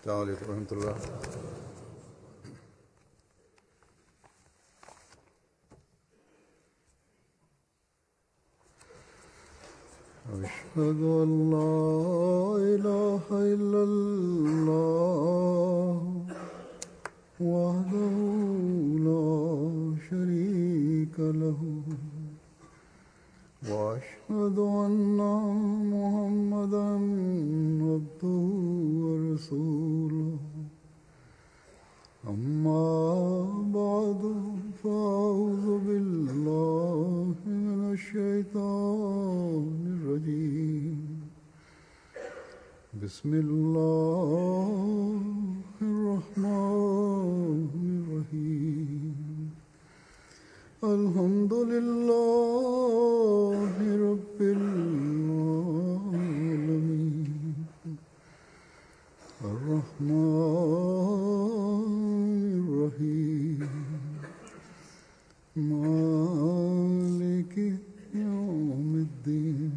السلام عليكم ورحمة الله أشهد أن لا إله إلا الله وحده لا شريك له وأشهد أن محمدا عبده ورسوله أما بعد فأعوذ بالله من الشيطان الرجيم بسم الله الرحمن الرحيم الحمد لله رب العالمين الرحمن الرحيم مالك يوم الدين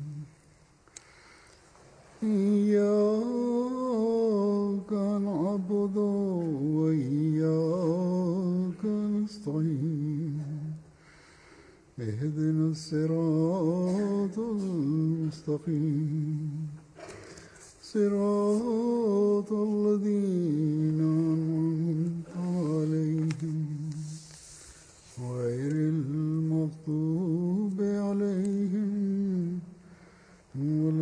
إياك نعبد وإياك نستعين اهدنا الصراط المستقيم صراط الذين أنعمت عليهم غير المغضوب عليهم ولا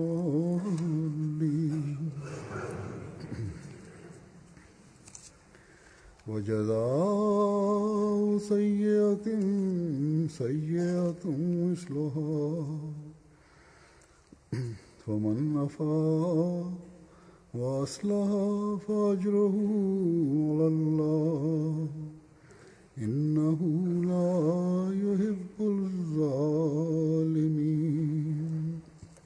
الضالين وجزاء سيئة سيئة مثلها فمن عفا وأصلح فأجره على الله إنه لا يحب الظالمين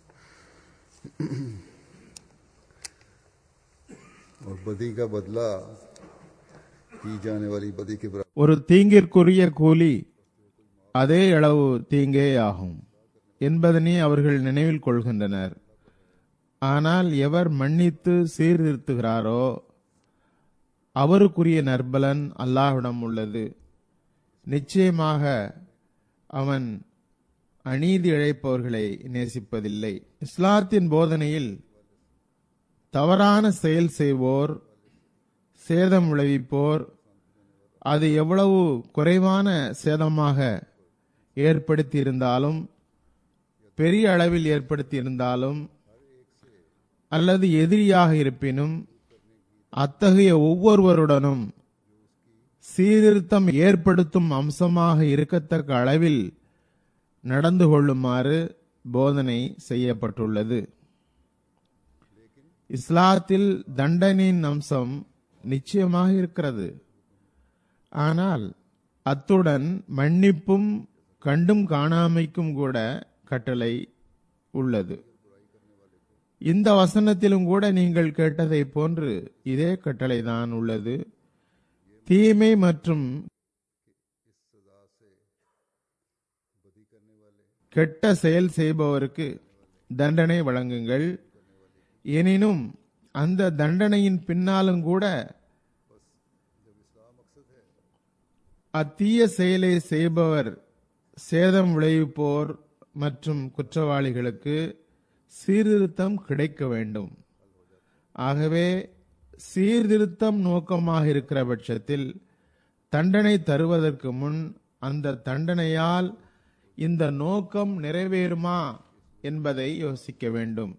और बदी का बदला की जाने वाली बदी के बराबर ஒரு தீங்கிற்குரிய கூலி அதே அளவு தீங்கே ஆகும் என்பதனை அவர்கள் நினைவில் கொள்கின்றனர் ஆனால் எவர் மன்னித்து சீர்திருத்துகிறாரோ அவருக்குரிய நற்பலன் அல்லாஹ்விடம் உள்ளது நிச்சயமாக அவன் அநீதி இழைப்பவர்களை நேசிப்பதில்லை இஸ்லாத்தின் போதனையில் தவறான செயல் செய்வோர் சேதம் விளைவிப்போர் அது எவ்வளவு குறைவான சேதமாக ஏற்படுத்தியிருந்தாலும் பெரிய அளவில் ஏற்படுத்தியிருந்தாலும் அல்லது எதிரியாக இருப்பினும் அத்தகைய ஒவ்வொருவருடனும் சீர்திருத்தம் ஏற்படுத்தும் அம்சமாக இருக்கத்தக்க அளவில் நடந்து கொள்ளுமாறு போதனை செய்யப்பட்டுள்ளது இஸ்லாத்தில் தண்டனையின் அம்சம் நிச்சயமாக இருக்கிறது ஆனால் அத்துடன் மன்னிப்பும் கண்டும் காணாமைக்கும் கூட கட்டளை உள்ளது இந்த வசனத்திலும் கூட நீங்கள் கேட்டதை போன்று இதே கட்டளை தான் உள்ளது தீமை மற்றும் கெட்ட செயல் செய்பவருக்கு தண்டனை வழங்குங்கள் எனினும் அந்த தண்டனையின் பின்னாலும் கூட அத்தீய செயலை செய்பவர் சேதம் விளைவிப்போர் மற்றும் குற்றவாளிகளுக்கு சீர்திருத்தம் கிடைக்க வேண்டும் ஆகவே சீர்திருத்தம் நோக்கமாக இருக்கிற பட்சத்தில் தண்டனை தருவதற்கு முன் அந்த தண்டனையால் இந்த நோக்கம் நிறைவேறுமா என்பதை யோசிக்க வேண்டும்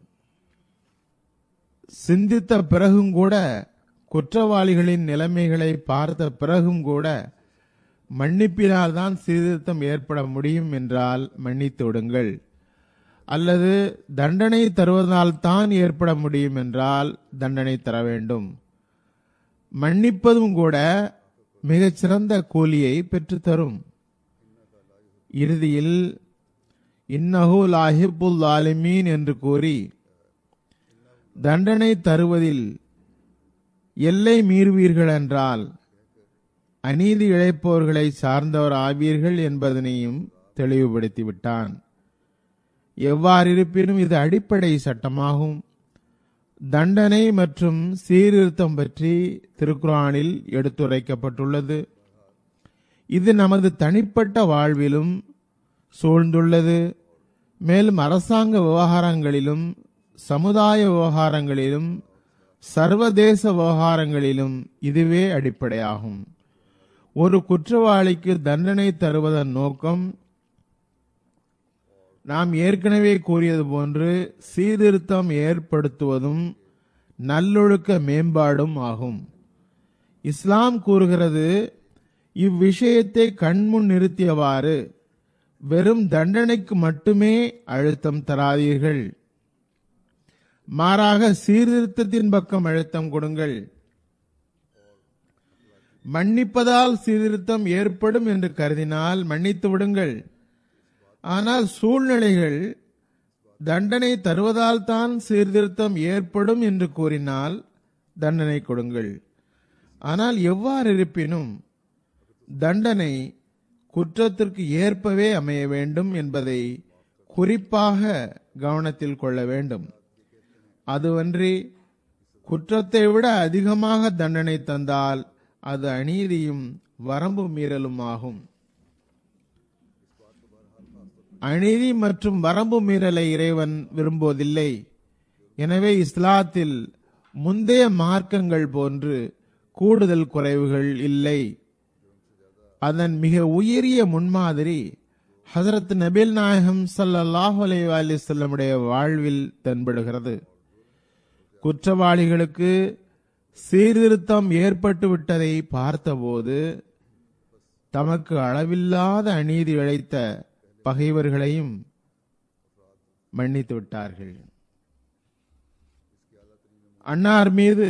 சிந்தித்த பிறகும் கூட குற்றவாளிகளின் நிலைமைகளை பார்த்த பிறகும் கூட மன்னிப்பினால் தான் சீர்திருத்தம் ஏற்பட முடியும் என்றால் மன்னித்து விடுங்கள் அல்லது தண்டனை தருவதால் தான் ஏற்பட முடியும் என்றால் தண்டனை தர வேண்டும் மன்னிப்பதும் கூட மிகச்சிறந்த கூலியை பெற்றுத்தரும் இறுதியில் இன்னஹு லாஹிபுல் ஆலிமீன் என்று கூறி தண்டனை தருவதில் எல்லை மீறுவீர்கள் என்றால் அநீதி இழைப்பவர்களை சார்ந்தவர் ஆவீர்கள் என்பதனையும் தெளிவுபடுத்தி விட்டான் எவ்வாறிருப்பினும் இது அடிப்படை சட்டமாகும் தண்டனை மற்றும் சீர்திருத்தம் பற்றி திருக்குரானில் எடுத்துரைக்கப்பட்டுள்ளது இது நமது தனிப்பட்ட வாழ்விலும் சூழ்ந்துள்ளது மேலும் அரசாங்க விவகாரங்களிலும் சமுதாய விவகாரங்களிலும் சர்வதேச விவகாரங்களிலும் இதுவே அடிப்படையாகும் ஒரு குற்றவாளிக்கு தண்டனை தருவதன் நோக்கம் நாம் ஏற்கனவே கூறியது போன்று சீர்திருத்தம் ஏற்படுத்துவதும் நல்லொழுக்க மேம்பாடும் ஆகும் இஸ்லாம் கூறுகிறது இவ்விஷயத்தை கண்முன் நிறுத்தியவாறு வெறும் தண்டனைக்கு மட்டுமே அழுத்தம் தராதீர்கள் மாறாக சீர்திருத்தத்தின் பக்கம் அழுத்தம் கொடுங்கள் மன்னிப்பதால் சீர்திருத்தம் ஏற்படும் என்று கருதினால் மன்னித்து விடுங்கள் ஆனால் சூழ்நிலைகள் தண்டனை தருவதால் தான் சீர்திருத்தம் ஏற்படும் என்று கூறினால் தண்டனை கொடுங்கள் ஆனால் எவ்வாறு இருப்பினும் தண்டனை குற்றத்திற்கு ஏற்பவே அமைய வேண்டும் என்பதை குறிப்பாக கவனத்தில் கொள்ள வேண்டும் அதுவன்றி குற்றத்தை விட அதிகமாக தண்டனை தந்தால் அது அநீதியும் வரம்பு மீறலும் ஆகும் அநீதி மற்றும் வரம்பு மீறலை இறைவன் விரும்புவதில்லை எனவே இஸ்லாத்தில் முந்தைய மார்க்கங்கள் போன்று கூடுதல் குறைவுகள் இல்லை அதன் மிக உயரிய முன்மாதிரி ஹசரத் நபில் நாயகம் ஸல்லல்லாஹு அலைஹி வஸல்லமுடைய வாழ்வில் தென்படுகிறது குற்றவாளிகளுக்கு சீர்திருத்தம் ஏற்பட்டு விட்டதை பார்த்தபோது தமக்கு அளவில்லாத அநீதி இழைத்த பகைவர்களையும் மன்னித்து விட்டார்கள் அன்னார் மீது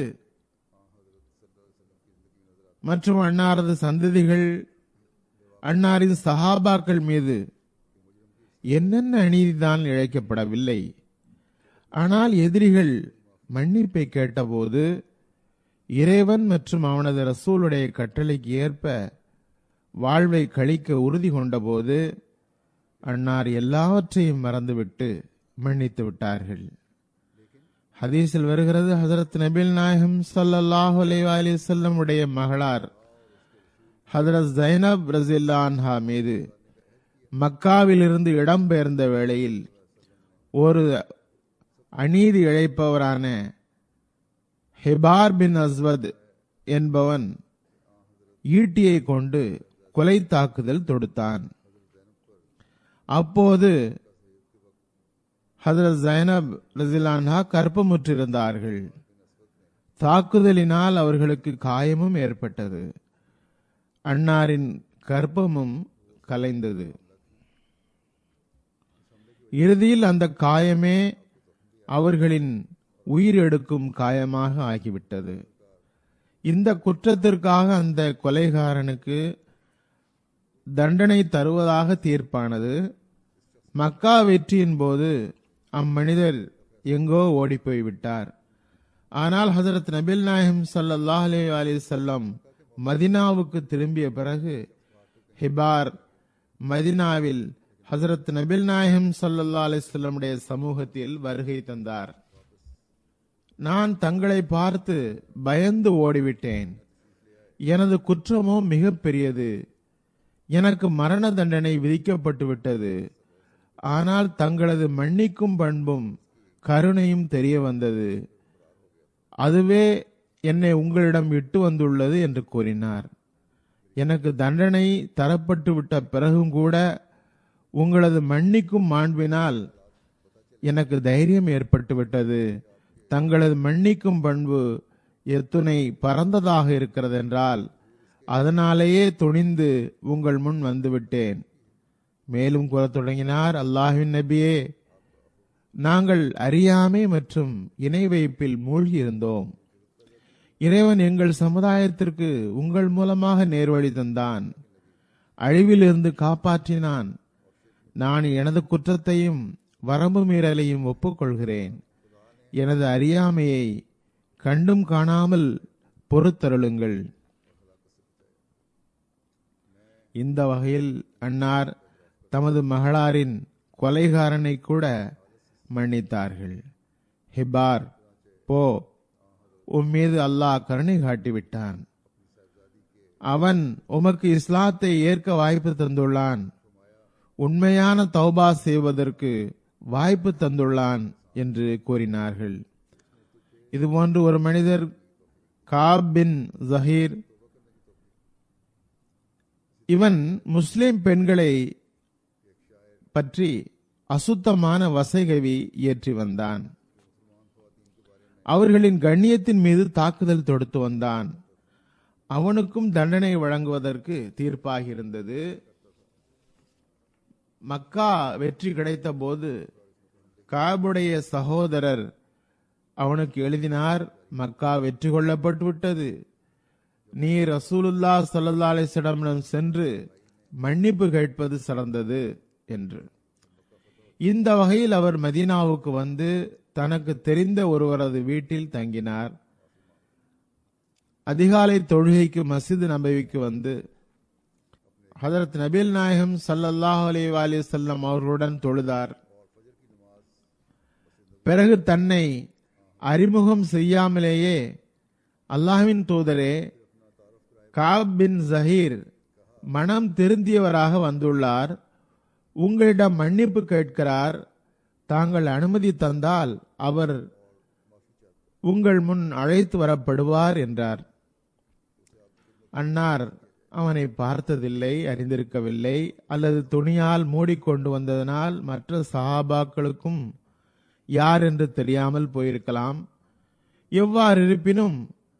மற்றும் அன்னாரது சந்ததிகள் அன்னாரின் சஹாபாக்கள் மீது என்னென்ன அநீதிதான் இழைக்கப்படவில்லை ஆனால் எதிரிகள் மன்னிப்பை கேட்டபோது இறைவன் மற்றும் அவனது ரசூலுடைய கட்டளைக்கு ஏற்ப வாழ்வை கழிக்க உறுதி கொண்டபோது அன்னார் எல்லாவற்றையும் மறந்துவிட்டு மன்னித்து விட்டார்கள் ஹதீஸில் வருகிறது ஹசரத் நபில் நாயகம் ஸல்லல்லாஹு அலைஹி வஸல்லம் உடைய மகளார் ஹதரத் ஜைனப் ரசில்லான்ஹா மீது மக்காவிலிருந்து இடம்பெயர்ந்த வேளையில் ஒரு அநீதி இழைப்பவரான ஹெபார் பின் அஸ்வத் என்பவன் ஈட்டியை கொண்டு கொலை தாக்குதல் தொடுத்தான் அப்போது ஹதரத் ஜைனப் ரசிலான்ஹா கற்பமுற்றிருந்தார்கள் தாக்குதலினால் அவர்களுக்கு காயமும் ஏற்பட்டது அன்னாரின் கர்ப்பமும் கலைந்தது இறுதியில் அந்த காயமே அவர்களின் உயிர் எடுக்கும் காயமாக ஆகிவிட்டது இந்த குற்றத்திற்காக அந்த கொலைகாரனுக்கு தண்டனை தருவதாக தீர்ப்பானது மக்கா வெற்றியின் போது அம்மனிதர் எங்கோ ஓடிப்போய் விட்டார் ஆனால் ஹசரத் நபில் நாயகம் ஸல்லல்லாஹு அலைஹி வஸல்லம் மதினாவுக்கு திரும்பிய பிறகு ஹிபார் மதினாவில் ஹசரத் நபில் நாயகம் ஸல்லல்லாஹு அலைஹி வஸல்லமுடைய சமூகத்தில் வருகை தந்தார் நான் தங்களை பார்த்து பயந்து ஓடிவிட்டேன் எனது குற்றமோ மிக பெரியது எனக்கு மரண தண்டனை விதிக்கப்பட்டு விட்டது ஆனால் தங்களது மன்னிக்கும் பண்பும் கருணையும் தெரிய வந்தது அதுவே என்னை உங்களிடம் இட்டு வந்துள்ளது என்று கூறினார் எனக்கு தண்டனை தரப்பட்டு விட்ட பிறகும் கூட உங்களது மன்னிக்கும் மாண்பினால் எனக்கு தைரியம் ஏற்பட்டு விட்டது தங்களது மன்னிக்கும் பண்பு எத்துணை பரந்ததாக இருக்கிறது என்றால் அதனாலேயே துணிந்து உங்கள் முன் வந்துவிட்டேன் மேலும் கூறத் தொடங்கினார் அல்லாஹின் நபியே நாங்கள் அறியாமை மற்றும் இணை வைப்பில் மூழ்கி இருந்தோம் இறைவன் எங்கள் சமுதாயத்திற்கு உங்கள் மூலமாக நேர்வழி தந்தான் அழிவிலிருந்து காப்பாற்றினான் நான் எனது குற்றத்தையும் வரம்பு மீறலையும் ஒப்புக்கொள்கிறேன் எனது அறியாமையை கண்டும் காணாமல் பொறுத்தருளுங்கள் இந்த வகையில் அன்னார் தமது மகளாரின் கொலைகாரனை கூட மன்னித்தார்கள் ஹிபார் போ உன் மீது அல்லாஹ் கருணை காட்டிவிட்டான் அவன் உமக்கு இஸ்லாத்தை ஏற்க வாய்ப்பு தந்துள்ளான் உண்மையான தௌபா செய்வதற்கு வாய்ப்பு தந்துள்ளான் என்று கூறினார்கள் இதுபோன்று ஒரு மனிதர் காப் பின் ஜஹீர் இவன் முஸ்லிம் பெண்களை பற்றி அசுத்தமான வசைகவி இயற்றி வந்தான் அவர்களின் கண்ணியத்தின் மீது தாக்குதல் தொடுத்து வந்தான் அவனுக்கும் தண்டனை வழங்குவதற்கு தீர்ப்பாகி இருந்தது மக்கா வெற்றி கிடைத்த போது காபுடைய சகோதரர் அவனுக்கு எழுதினார் மக்கா வெற்றி கொள்ளப்பட்டு விட்டது நீ ரசூலுல்லா சல்லா அலிஸ்லமிடம் சென்று மன்னிப்பு கேட்பது சிறந்தது என்று இந்த வகையில் அவர் மதீனாவுக்கு வந்து தனக்கு தெரிந்த ஒருவரது வீட்டில் தங்கினார் அதிகாலை தொழுகைக்கு மசித் நபவிக்கு வந்து ஹதரத் நபீல் நாயகம் சல்லல்லாஹு அலி அலி செல்லம் அவர்களுடன் தொழுதார் பிறகு தன்னை அறிமுகம் செய்யாமலேயே அல்லாஹ்வின் தூதரே காப் பின் ஜஹீர் மனம் திருந்தியவராக வந்துள்ளார் உங்களிடம் மன்னிப்பு கேட்கிறார் தாங்கள் அனுமதி தந்தால் அவர் உங்கள் முன் அழைத்து வரப்படுவார் என்றார் அன்னார் அவனை பார்த்ததில்லை அறிந்திருக்கவில்லை அல்லது துணியால் மூடிக்கொண்டு வந்ததனால் மற்ற சஹாபாக்களுக்கும் யார் என்று தெரியாமல் போயிருக்கலாம் எவ்வாறு இருப்பினும்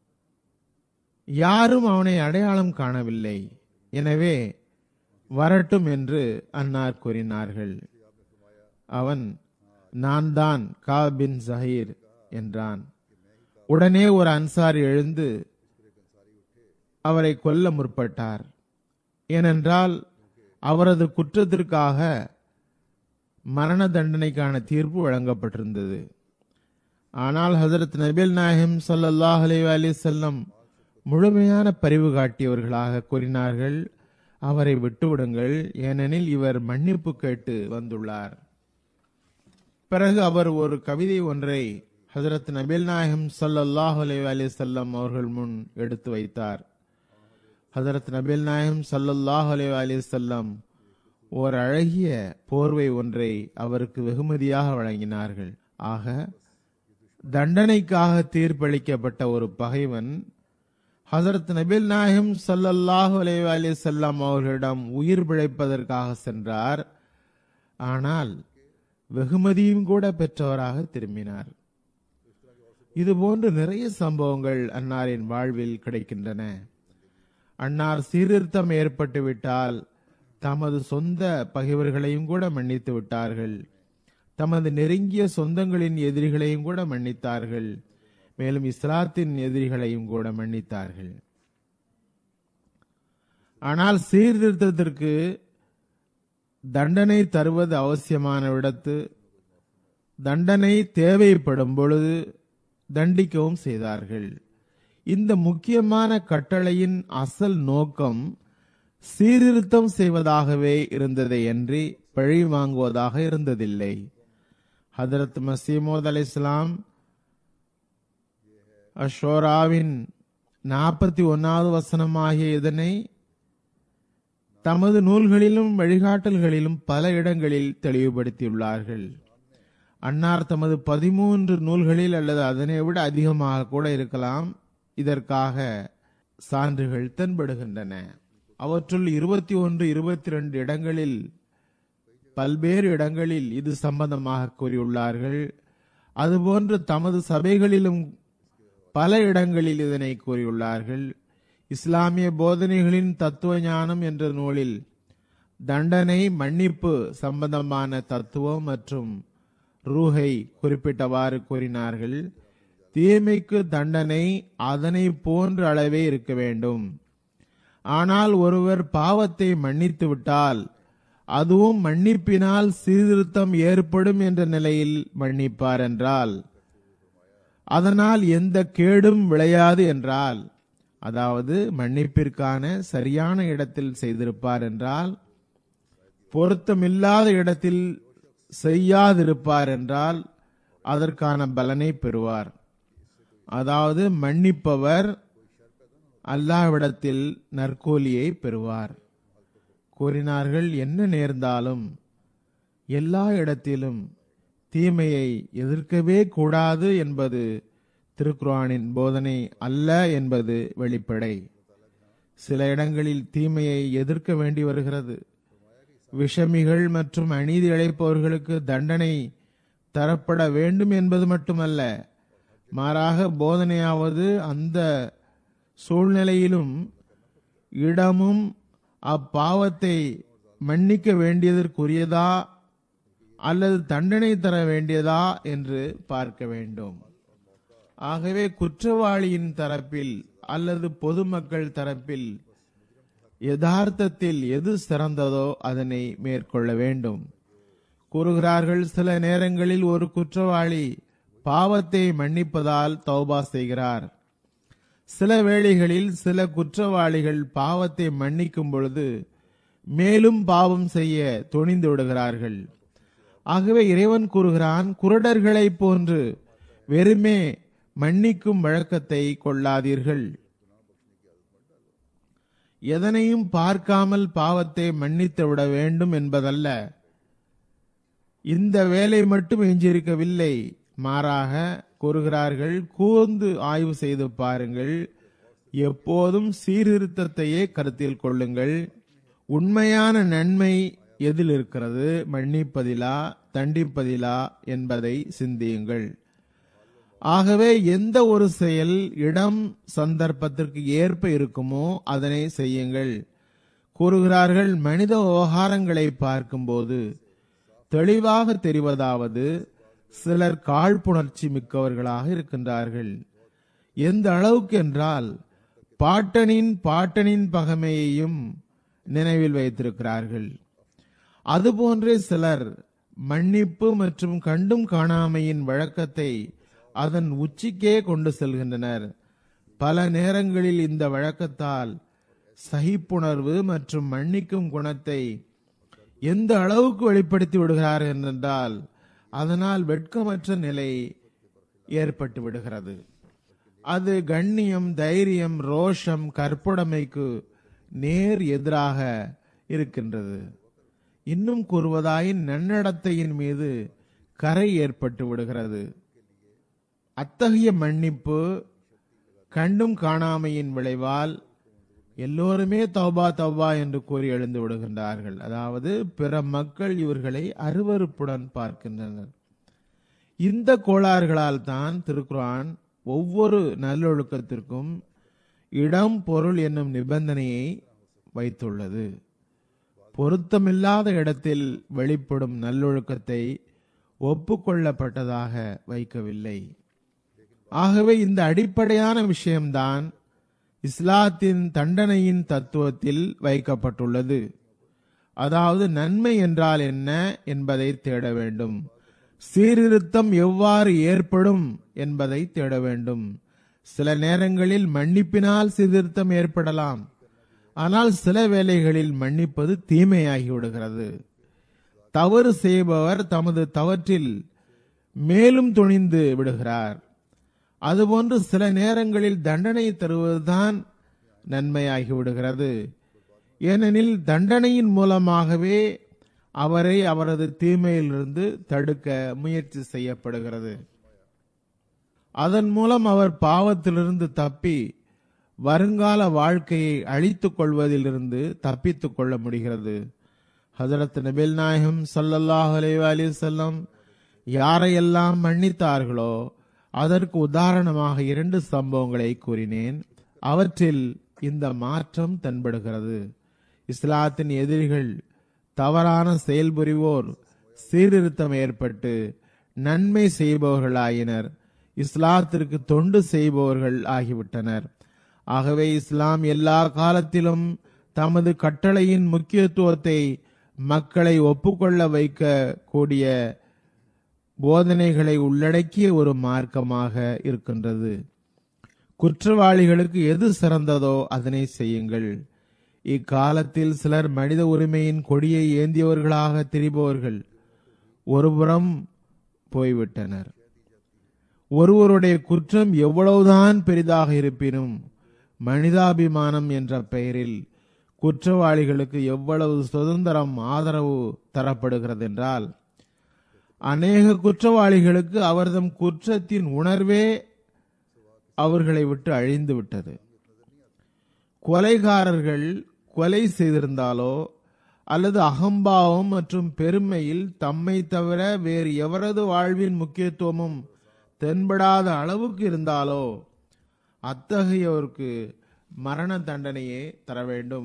யாரும் அவனை அடையாளம் காணவில்லை எனவே வரட்டும் என்று அன்னார் கூறினார்கள் அவன் நான் தான் கா பின் ஜஹீர் என்றான் உடனே ஒரு அன்சாரி எழுந்து அவரை கொல்ல முற்பட்டார் ஏனென்றால் அவரது குற்றத்திற்காக மரண தண்டனைக்கான தீர்ப்பு வழங்கப்பட்டிருந்தது ஆனால் ஹசரத் நபில் நாயகம் ஸல்லல்லாஹு அலைஹி அலி செல்லம் முழுமையான பரிவு காட்டியவர்களாக கூறினார்கள் அவரை விட்டுவிடுங்கள் ஏனெனில் இவர் மன்னிப்பு கேட்டு வந்துள்ளார் பிறகு அவர் ஒரு கவிதை ஒன்றை ஹசரத் நபில் நாயகம் ஸல்லல்லாஹு அலைஹி அலி செல்லம் அவர்கள் முன் எடுத்து வைத்தார் ஹசரத் நபில் நாயகம் ஸல்லல்லாஹு அலைஹி அலி செல்லம் ஓர் அழகிய போர்வை ஒன்றை அவருக்கு வெகுமதியாக வழங்கினார்கள் ஆக தண்டனைக்காக தீர்ப்பளிக்கப்பட்ட ஒரு பகைவன் ஹசரத் நபில் நாயகம் ஸல்லல்லாஹு அலைஹி அலி செல்லம் அவர்களிடம் உயிர் பிழைப்பதற்காக சென்றார் ஆனால் வெகுமதியும் கூட பெற்றவராக திரும்பினார் இதுபோன்று நிறைய சம்பவங்கள் அன்னாரின் வாழ்வில் கிடைக்கின்றன அன்னார் சீர்திருத்தம் ஏற்பட்டுவிட்டால் தமது சொந்த பகைவர்களையும் கூட மன்னித்து விட்டார்கள் தமது நெருங்கிய சொந்தங்களின் எதிரிகளையும் கூட மன்னித்தார்கள் மேலும் இஸ்லாத்தின் எதிரிகளையும் கூட மன்னித்தார்கள் ஆனால் சீர்திருத்தத்திற்கு தண்டனை தருவது அவசியமான விடத்து தண்டனை தேவைப்படும் பொழுது தண்டிக்கவும் செய்தார்கள் இந்த முக்கியமான கட்டளையின் அசல் நோக்கம் சீர்திருத்தம் செய்வதாகவே இருந்ததை அன்றி பழி வாங்குவதாக இருந்ததில்லை ஹதரத் மசீமோத் அலி இஸ்லாம் அஷோராவின் நாற்பத்தி ஒன்னாவது வசனமாகிய இதனை தமது நூல்களிலும் வழிகாட்டல்களிலும் பல இடங்களில் தெளிவுபடுத்தியுள்ளார்கள் அன்னார் தமது பதிமூன்று நூல்களில் அல்லது அதனை விட அதிகமாக கூட இருக்கலாம் இதற்காக சான்றுகள் தென்படுகின்றன அவற்றுள் இருபத்தி ஒன்று இருபத்தி ரெண்டு இடங்களில் பல்வேறு இடங்களில் இது சம்பந்தமாக கூறியுள்ளார்கள் அதுபோன்று தமது சபைகளிலும் பல இடங்களில் இதனை கூறியுள்ளார்கள் இஸ்லாமிய போதனைகளின் தத்துவ ஞானம் என்ற நூலில் தண்டனை மன்னிப்பு சம்பந்தமான தத்துவம் மற்றும் ரூஹை குறிப்பிட்டவாறு கூறினார்கள் தீமைக்கு தண்டனை அதனை போன்ற அளவே இருக்க வேண்டும் ஆனால் ஒருவர் பாவத்தை மன்னித்து விட்டால் அதுவும் மன்னிப்பினால் சீர்திருத்தம் ஏற்படும் என்ற நிலையில் மன்னிப்பார் என்றால் அதனால் எந்த கேடும் விளையாது என்றால் அதாவது மன்னிப்பிற்கான சரியான இடத்தில் செய்திருப்பார் என்றால் பொருத்தமில்லாத இடத்தில் செய்யாதிருப்பார் என்றால் அதற்கான பலனை பெறுவார் அதாவது மன்னிப்பவர் அல்லாவிடத்தில் நற்கூலியை பெறுவார் கூறினார்கள் என்ன நேர்ந்தாலும் எல்லா இடத்திலும் தீமையை எதிர்க்கவே கூடாது என்பது திருக்குர்ஆனின் போதனை அல்ல என்பது வெளிப்படை சில இடங்களில் தீமையை எதிர்க்க வேண்டி வருகிறது விஷமிகள் மற்றும் அநீதி இழைப்பவர்களுக்கு தண்டனை தரப்பட வேண்டும் என்பது மட்டுமல்ல மாறாக போதனையாவது அந்த சூழ்நிலையிலும் இடமும் அப்பாவத்தை மன்னிக்க வேண்டியதற்குரியதா அல்லது தண்டனை தர வேண்டியதா என்று பார்க்க வேண்டும் ஆகவே குற்றவாளியின் தரப்பில் அல்லது பொதுமக்கள் தரப்பில் யதார்த்தத்தில் எது சிறந்ததோ அதனை மேற்கொள்ள வேண்டும் கூறுகிறார்கள் சில நேரங்களில் ஒரு குற்றவாளி பாவத்தை மன்னிப்பதால் தௌபா செய்கிறார் சில வேளைகளில் சில குற்றவாளிகள் பாவத்தை மன்னிக்கும் பொழுது மேலும் பாவம் செய்ய துணிந்து விடுகிறார்கள் ஆகவே இறைவன் கூறுகிறான் குருடர்களைப் போன்று வெறுமே மன்னிக்கும் வழக்கத்தை கொள்ளாதீர்கள் எதனையும் பார்க்காமல் பாவத்தை மன்னித்து விட வேண்டும் என்பதல்ல இந்த வேலை மட்டும் எஞ்சியிருக்கவில்லை மாறாக கூறுகிறார்கள் கூர்ந்து ஆய்வு செய்து பாருங்கள் எப்போதும் சீர்திருத்தத்தையே கருத்தில் கொள்ளுங்கள் உண்மையான நன்மை எதில் இருக்கிறது மன்னிப்பதிலா தண்டிப்பதிலா என்பதை சிந்தியுங்கள் ஆகவே எந்த ஒரு செயல் இடம் சந்தர்ப்பத்திற்கு ஏற்ப இருக்குமோ அதனை செய்யுங்கள் கூறுகிறார்கள் மனித விவகாரங்களை பார்க்கும்போது தெளிவாக தெரிவதாவது சிலர் காழ்ப்புணர்ச்சி மிக்கவர்களாக இருக்கின்றார்கள் எந்த அளவுக்கு என்றால் பாட்டனின் பாட்டனின் பகமையையும் நினைவில் வைத்திருக்கிறார்கள் அதுபோன்றே சிலர் மன்னிப்பு மற்றும் கண்டும் காணாமையின் வழக்கத்தை அதன் உச்சிக்கே கொண்டு செல்கின்றனர் பல நேரங்களில் இந்த வழக்கத்தால் சகிப்புணர்வு மற்றும் மன்னிக்கும் குணத்தை எந்த அளவுக்கு வெளிப்படுத்தி விடுகிறார் என்றால் அதனால் வெட்கமற்ற நிலை ஏற்பட்டு விடுகிறது அது கண்ணியம் தைரியம் ரோஷம் கற்புடைமைக்கு நேர் எதிராக இருக்கின்றது இன்னும் கூறுவதாயின் நன்னடத்தையின் மீது கரை ஏற்பட்டு விடுகிறது அத்தகைய மன்னிப்பு கண்டும் காணாமையின் விளைவால் எல்லோருமே தௌபா தௌபா என்று கூறி எழுந்து விடுகின்றார்கள் அதாவது பிற மக்கள் இவர்களை அருவருப்புடன் பார்க்கின்றனர் இந்த கோளாறுகளால் தான் திருக்குரான் ஒவ்வொரு நல்லொழுக்கத்திற்கும் இடம் பொருள் என்னும் நிபந்தனையை வைத்துள்ளது பொருத்தமில்லாத இடத்தில் வெளிப்படும் நல்லொழுக்கத்தை ஒப்புக்கொள்ளப்பட்டதாக வைக்கவில்லை ஆகவே இந்த அடிப்படையான விஷயம்தான் இஸ்லாத்தின் தண்டனையின் தத்துவத்தில் வைக்கப்பட்டுள்ளது அதாவது நன்மை என்றால் என்ன என்பதை தேட வேண்டும் சீர்திருத்தம் எவ்வாறு ஏற்படும் என்பதை தேட வேண்டும் சில நேரங்களில் மன்னிப்பினால் சீர்திருத்தம் ஏற்படலாம் ஆனால் சில வேளைகளில் மன்னிப்பது தீமையாகி விடுகிறது தவறு செய்பவர் தமது தவற்றில் மேலும் துணிந்து விடுகிறார் அதுபோன்று சில நேரங்களில் தண்டனை தருவதுதான் நன்மையாகி விடுகிறது ஏனெனில் தண்டனையின் மூலமாகவே அவரை அவரது தீமையிலிருந்து தடுக்க முயற்சி செய்யப்படுகிறது அதன் மூலம் அவர் பாவத்திலிருந்து தப்பி வருங்கால வாழ்க்கையை அழித்துக் கொள்வதிலிருந்து தப்பித்துக் கொள்ள முடிகிறது ஹதரத் நபில் நாயகம் சல்லல்லாஹு அலைஹி செல்லம் யாரையெல்லாம் மன்னித்தார்களோ அதற்கு உதாரணமாக இரண்டு சம்பவங்களை கூறினேன் அவற்றில் இந்த மாற்றம் தென்படுகிறது இஸ்லாத்தின் எதிரிகள் தவறான செயல்புரிவோர் சீர்திருத்தம் ஏற்பட்டு நன்மை செய்பவர்களாயினர் இஸ்லாத்திற்கு தொண்டு செய்பவர்கள் ஆகிவிட்டனர் ஆகவே இஸ்லாம் எல்லா காலத்திலும் தமது கட்டளையின் முக்கியத்துவத்தை மக்களை ஒப்புக்கொள்ள வைக்க கூடிய போதனைகளை உள்ளடக்கிய ஒரு மார்க்கமாக இருக்கின்றது குற்றவாளிகளுக்கு எது சிறந்ததோ அதனை செய்யுங்கள் இக்காலத்தில் சிலர் மனித உரிமையின் கொடியை ஏந்தியவர்களாக திரிபவர்கள் ஒருபுறம் போய்விட்டனர் ஒருவருடைய குற்றம் எவ்வளவுதான் பெரிதாக இருப்பினும் மனிதாபிமானம் என்ற பெயரில் குற்றவாளிகளுக்கு எவ்வளவு சுதந்திரம் ஆதரவு தரப்படுகிறது என்றால் அநேக குற்றவாளிகளுக்கு அவர்தம் குற்றத்தின் உணர்வே அவர்களை விட்டு அழிந்து விட்டது கொலைகாரர்கள் கொலை செய்திருந்தாலோ அல்லது அகம்பாவம் மற்றும் பெருமையில் தம்மை தவிர வேறு எவரது வாழ்வின் முக்கியத்துவமும் தென்படாத அளவுக்கு இருந்தாலோ அத்தகையோருக்கு மரண தண்டனையே தர வேண்டும்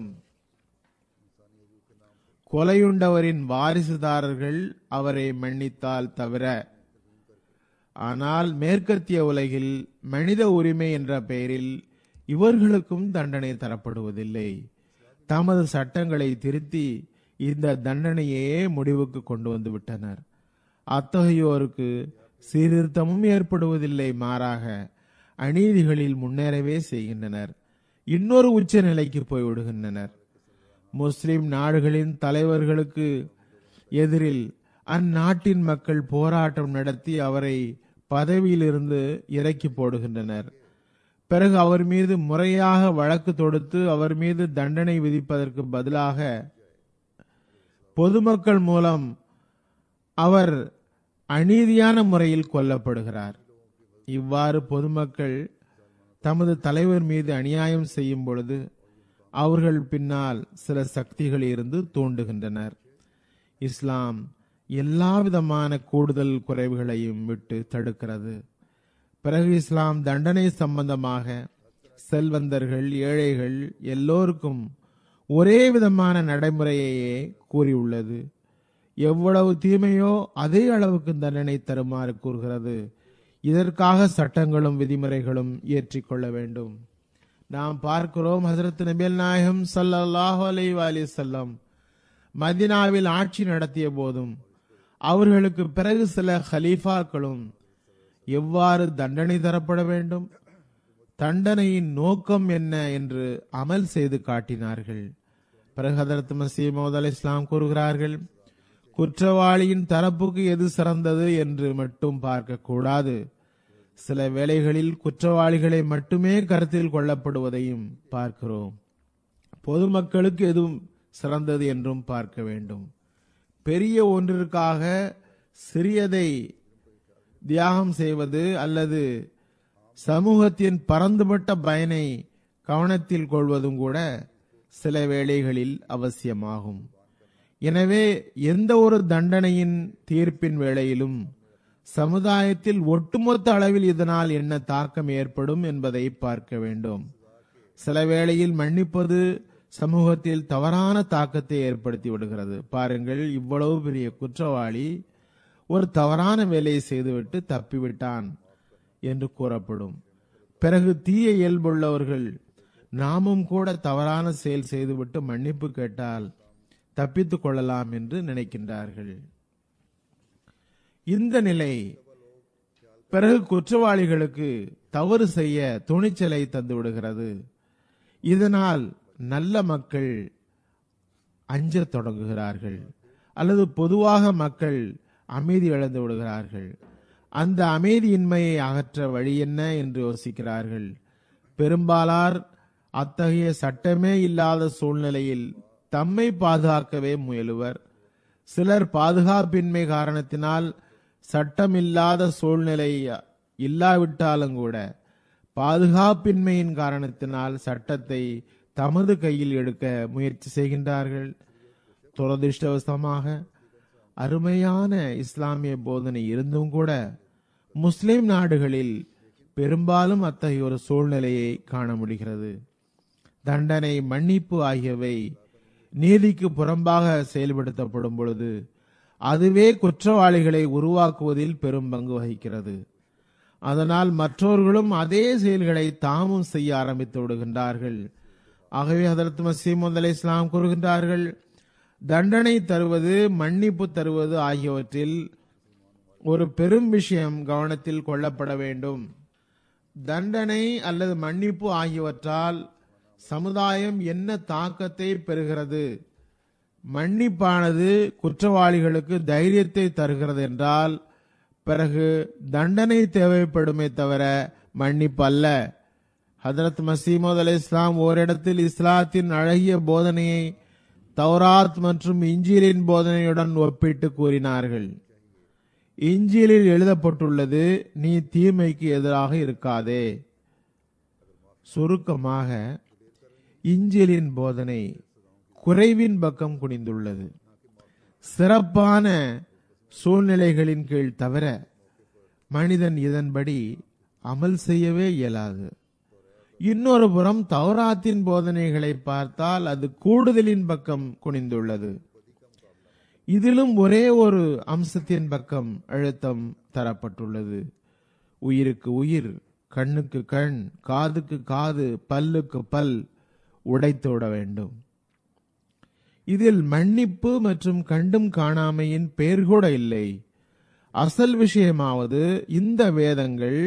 கொலையுண்டவரின் வாரிசுதாரர்கள் அவரை மன்னித்தால் தவிர ஆனால் மேற்கத்திய உலகில் மனித உரிமை என்ற பெயரில் இவர்களுக்கும் தண்டனை தரப்படுவதில்லை தமது சட்டங்களை திருத்தி இந்த தண்டனையே முடிவுக்கு கொண்டு வந்து விட்டனர் அத்தகையோருக்கு சீர்திருத்தமும் ஏற்படுவதில்லை மாறாக அநீதிகளில் முன்னேறவே செய்கின்றனர் இன்னொரு உச்ச நிலைக்கு போய்விடுகின்றனர் முஸ்லிம் நாடுகளின் தலைவர்களுக்கு எதிரில் அந்நாட்டின் மக்கள் போராட்டம் நடத்தி அவரை பதவியிலிருந்து இறக்கி போடுகின்றனர் பிறகு அவர் மீது முறையாக வழக்கு தொடுத்து அவர் மீது தண்டனை விதிப்பதற்கு பதிலாக பொதுமக்கள் மூலம் அவர் அநீதியான முறையில் கொல்லப்படுகிறார் இவ்வாறு பொதுமக்கள் தமது தலைவர் மீது அநியாயம் செய்யும் பொழுது அவர்கள் பின்னால் சில சக்திகள் இருந்து தூண்டுகின்றனர் இஸ்லாம் எல்லா விதமான கூடுதல் குறைவுகளையும் விட்டு தடுக்கிறது பிறகு இஸ்லாம் தண்டனை சம்பந்தமாக செல்வந்தர்கள் ஏழைகள் எல்லோருக்கும் ஒரே விதமான நடைமுறையையே கூறியுள்ளது எவ்வளவு தீமையோ அதே அளவுக்கு தண்டனை தருமாறு கூறுகிறது இதற்காக சட்டங்களும் விதிமுறைகளும் இயற்றிக்கொள்ள வேண்டும் நாம் பார்க்கிறோம் ஹசரத் நபியல் நாயகம் ஸல்லல்லாஹு அலைஹி வஸல்லம் மதினாவில் ஆட்சி நடத்திய போதும் அவர்களுக்கு பிறகு சில ஹலீஃபாக்களும் எவ்வாறு தண்டனை தரப்பட வேண்டும் தண்டனையின் நோக்கம் என்ன என்று அமல் செய்து காட்டினார்கள் பிறகு ஹதரத் மசீமோத் அலி இஸ்லாம் கூறுகிறார்கள் குற்றவாளியின் தரப்புக்கு எது சிறந்தது என்று மட்டும் பார்க்க கூடாது சில வேளைகளில் குற்றவாளிகளை மட்டுமே கருத்தில் கொள்ளப்படுவதையும் பார்க்கிறோம் பொதுமக்களுக்கு எதுவும் சிறந்தது என்றும் பார்க்க வேண்டும் பெரிய ஒன்றிற்காக சிறியதை தியாகம் செய்வது அல்லது சமூகத்தின் பரந்துபட்ட பயனை கவனத்தில் கொள்வதும் கூட சில வேளைகளில் அவசியமாகும் எனவே எந்த ஒரு தண்டனையின் தீர்ப்பின் வேளையிலும் சமுதாயத்தில் ஒட்டுமொத்த அளவில் இதனால் என்ன தாக்கம் ஏற்படும் என்பதை பார்க்க வேண்டும் சில வேளையில் மன்னிப்பது சமூகத்தில் தவறான தாக்கத்தை ஏற்படுத்தி விடுகிறது பாருங்கள் இவ்வளவு பெரிய குற்றவாளி ஒரு தவறான வேலையை செய்துவிட்டு தப்பிவிட்டான் என்று கூறப்படும் பிறகு தீய இயல்புள்ளவர்கள் நாமும் கூட தவறான செயல் செய்துவிட்டு மன்னிப்பு கேட்டால் தப்பித்துக் கொள்ளலாம் என்று நினைக்கின்றார்கள் இந்த நிலை பிறகு குற்றவாளிகளுக்கு தவறு செய்ய துணிச்சலை தந்து விடுகிறது இதனால் நல்ல மக்கள் அஞ்சத் தொடங்குகிறார்கள் அல்லது பொதுவாக மக்கள் அமைதி இழந்து விடுகிறார்கள் அந்த அமைதியின்மையை அகற்ற வழி என்ன என்று யோசிக்கிறார்கள் பெரும்பாலார் அத்தகைய சட்டமே இல்லாத சூழ்நிலையில் தம்மை பாதுகாக்கவே முயலுவர் சிலர் பாதுகாப்பின்மை காரணத்தினால் சட்டமில்லாத சூழ்நிலை இல்லாவிட்டாலும் கூட பாதுகாப்பின்மையின் காரணத்தினால் சட்டத்தை தமது கையில் எடுக்க முயற்சி செய்கின்றார்கள் துரதிருஷ்டவசமாக அருமையான இஸ்லாமிய போதனை இருந்தும் கூட முஸ்லிம் நாடுகளில் பெரும்பாலும் அத்தகைய ஒரு சூழ்நிலையை காண முடிகிறது தண்டனை மன்னிப்பு ஆகியவை நீதிக்கு புறம்பாக செயல்படுத்தப்படும் பொழுது அதுவே குற்றவாளிகளை உருவாக்குவதில் பெரும் பங்கு வகிக்கிறது அதனால் மற்றவர்களும் அதே செயல்களை தாமும் செய்ய ஆரம்பித்து விடுகின்றார்கள் ஆகவே ஹதரத் மசீமது அலை இஸ்லாம் கூறுகின்றார்கள் தண்டனை தருவது மன்னிப்பு தருவது ஆகியவற்றில் ஒரு பெரும் விஷயம் கவனத்தில் கொள்ளப்பட வேண்டும் தண்டனை அல்லது மன்னிப்பு ஆகியவற்றால் சமுதாயம் என்ன தாக்கத்தை பெறுகிறது மன்னிப்பானது குற்றவாளிகளுக்கு தைரியத்தை தருகிறது என்றால் பிறகு தண்டனை தேவைப்படுமே தவிர மன்னிப்பு அல்ல ஹதரத் மசீமது அலி இஸ்லாம் ஓரிடத்தில் இஸ்லாத்தின் அழகிய போதனையை தௌராத் மற்றும் இஞ்சிலின் போதனையுடன் ஒப்பிட்டு கூறினார்கள் இஞ்சிலில் எழுதப்பட்டுள்ளது நீ தீமைக்கு எதிராக இருக்காதே சுருக்கமாக இஞ்சிலின் போதனை குறைவின் பக்கம் குனிந்துள்ளது சிறப்பான சூழ்நிலைகளின் கீழ் தவிர மனிதன் இதன்படி அமல் செய்யவே இயலாது இன்னொரு புறம் தௌராத்தின் போதனைகளை பார்த்தால் அது கூடுதலின் பக்கம் குனிந்துள்ளது இதிலும் ஒரே ஒரு அம்சத்தின் பக்கம் அழுத்தம் தரப்பட்டுள்ளது உயிருக்கு உயிர் கண்ணுக்கு கண் காதுக்கு காது பல்லுக்கு பல் உடைத்து விட வேண்டும் இதில் மன்னிப்பு மற்றும் கண்டும் காணாமையின் பெயர் கூட இல்லை அசல் விஷயமாவது இந்த வேதங்கள்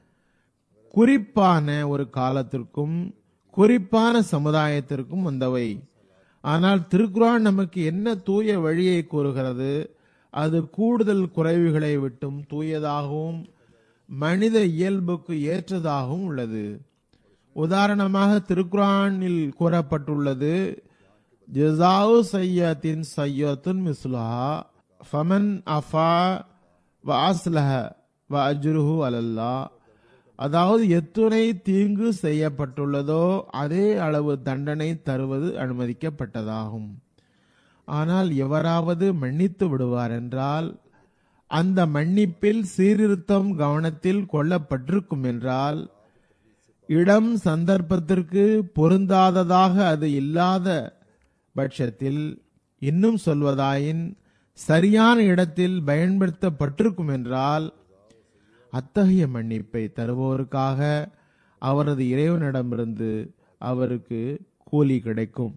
குறிப்பான ஒரு காலத்திற்கும் குறிப்பான சமுதாயத்திற்கும் வந்தவை ஆனால் திருக்குரான் நமக்கு என்ன தூய வழியை கூறுகிறது அது கூடுதல் குறைவுகளை விட்டும் தூயதாகவும் மனித இயல்புக்கு ஏற்றதாகவும் உள்ளது உதாரணமாக திருக்குரானில் கூறப்பட்டுள்ளது ஜசாவு சையத்தின் சையத்துன் மிஸ்லா ஃபமன் அஃபா வ அஸ்லஹ வ அஜ்ருஹு அலல்லா அதாவது எத்துணை தீங்கு செய்யப்பட்டுள்ளதோ அதே அளவு தண்டனை தருவது அனுமதிக்கப்பட்டதாகும் ஆனால் எவராவது மன்னித்து விடுவார் என்றால் அந்த மன்னிப்பில் சீர்திருத்தம் கவனத்தில் கொள்ளப்பட்டிருக்கும் என்றால் இடம் சந்தர்ப்பத்திற்கு பொருந்தாததாக அது இல்லாத பட்சத்தில் இன்னும் சொல்வதாயின் சரியான இடத்தில் பயன்படுத்தப்பட்டிருக்கும் என்றால் அத்தகைய மன்னிப்பை தருவோருக்காக அவரது இறைவனிடமிருந்து அவருக்கு கூலி கிடைக்கும்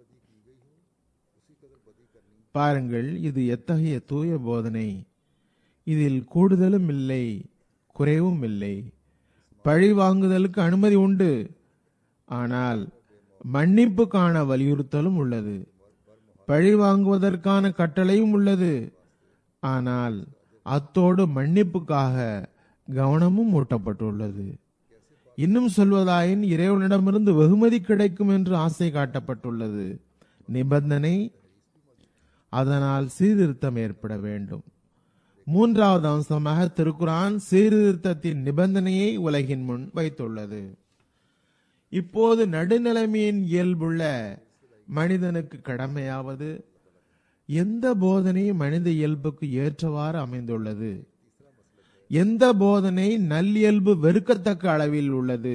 பாருங்கள் இது எத்தகைய தூய போதனை இதில் கூடுதலும் இல்லை குறைவும் இல்லை பழி வாங்குதலுக்கு அனுமதி உண்டு ஆனால் மன்னிப்புக்கான வலியுறுத்தலும் உள்ளது பழி வாங்குவதற்கான கட்டளையும் உள்ளது ஆனால் அத்தோடு மன்னிப்புக்காக கவனமும் ஊட்டப்பட்டுள்ளது இன்னும் சொல்வதாயின் இறைவனிடமிருந்து வெகுமதி கிடைக்கும் என்று ஆசை காட்டப்பட்டுள்ளது நிபந்தனை அதனால் சீர்திருத்தம் ஏற்பட வேண்டும் மூன்றாவது அம்சமாக திருக்குரான் சீர்திருத்தத்தின் நிபந்தனையை உலகின் முன் வைத்துள்ளது இப்போது நடுநிலைமையின் இயல்புள்ள மனிதனுக்கு கடமையாவது எந்த போதனை மனித இயல்புக்கு ஏற்றவாறு அமைந்துள்ளது எந்த போதனை நல்லியல்பு வெறுக்கத்தக்க அளவில் உள்ளது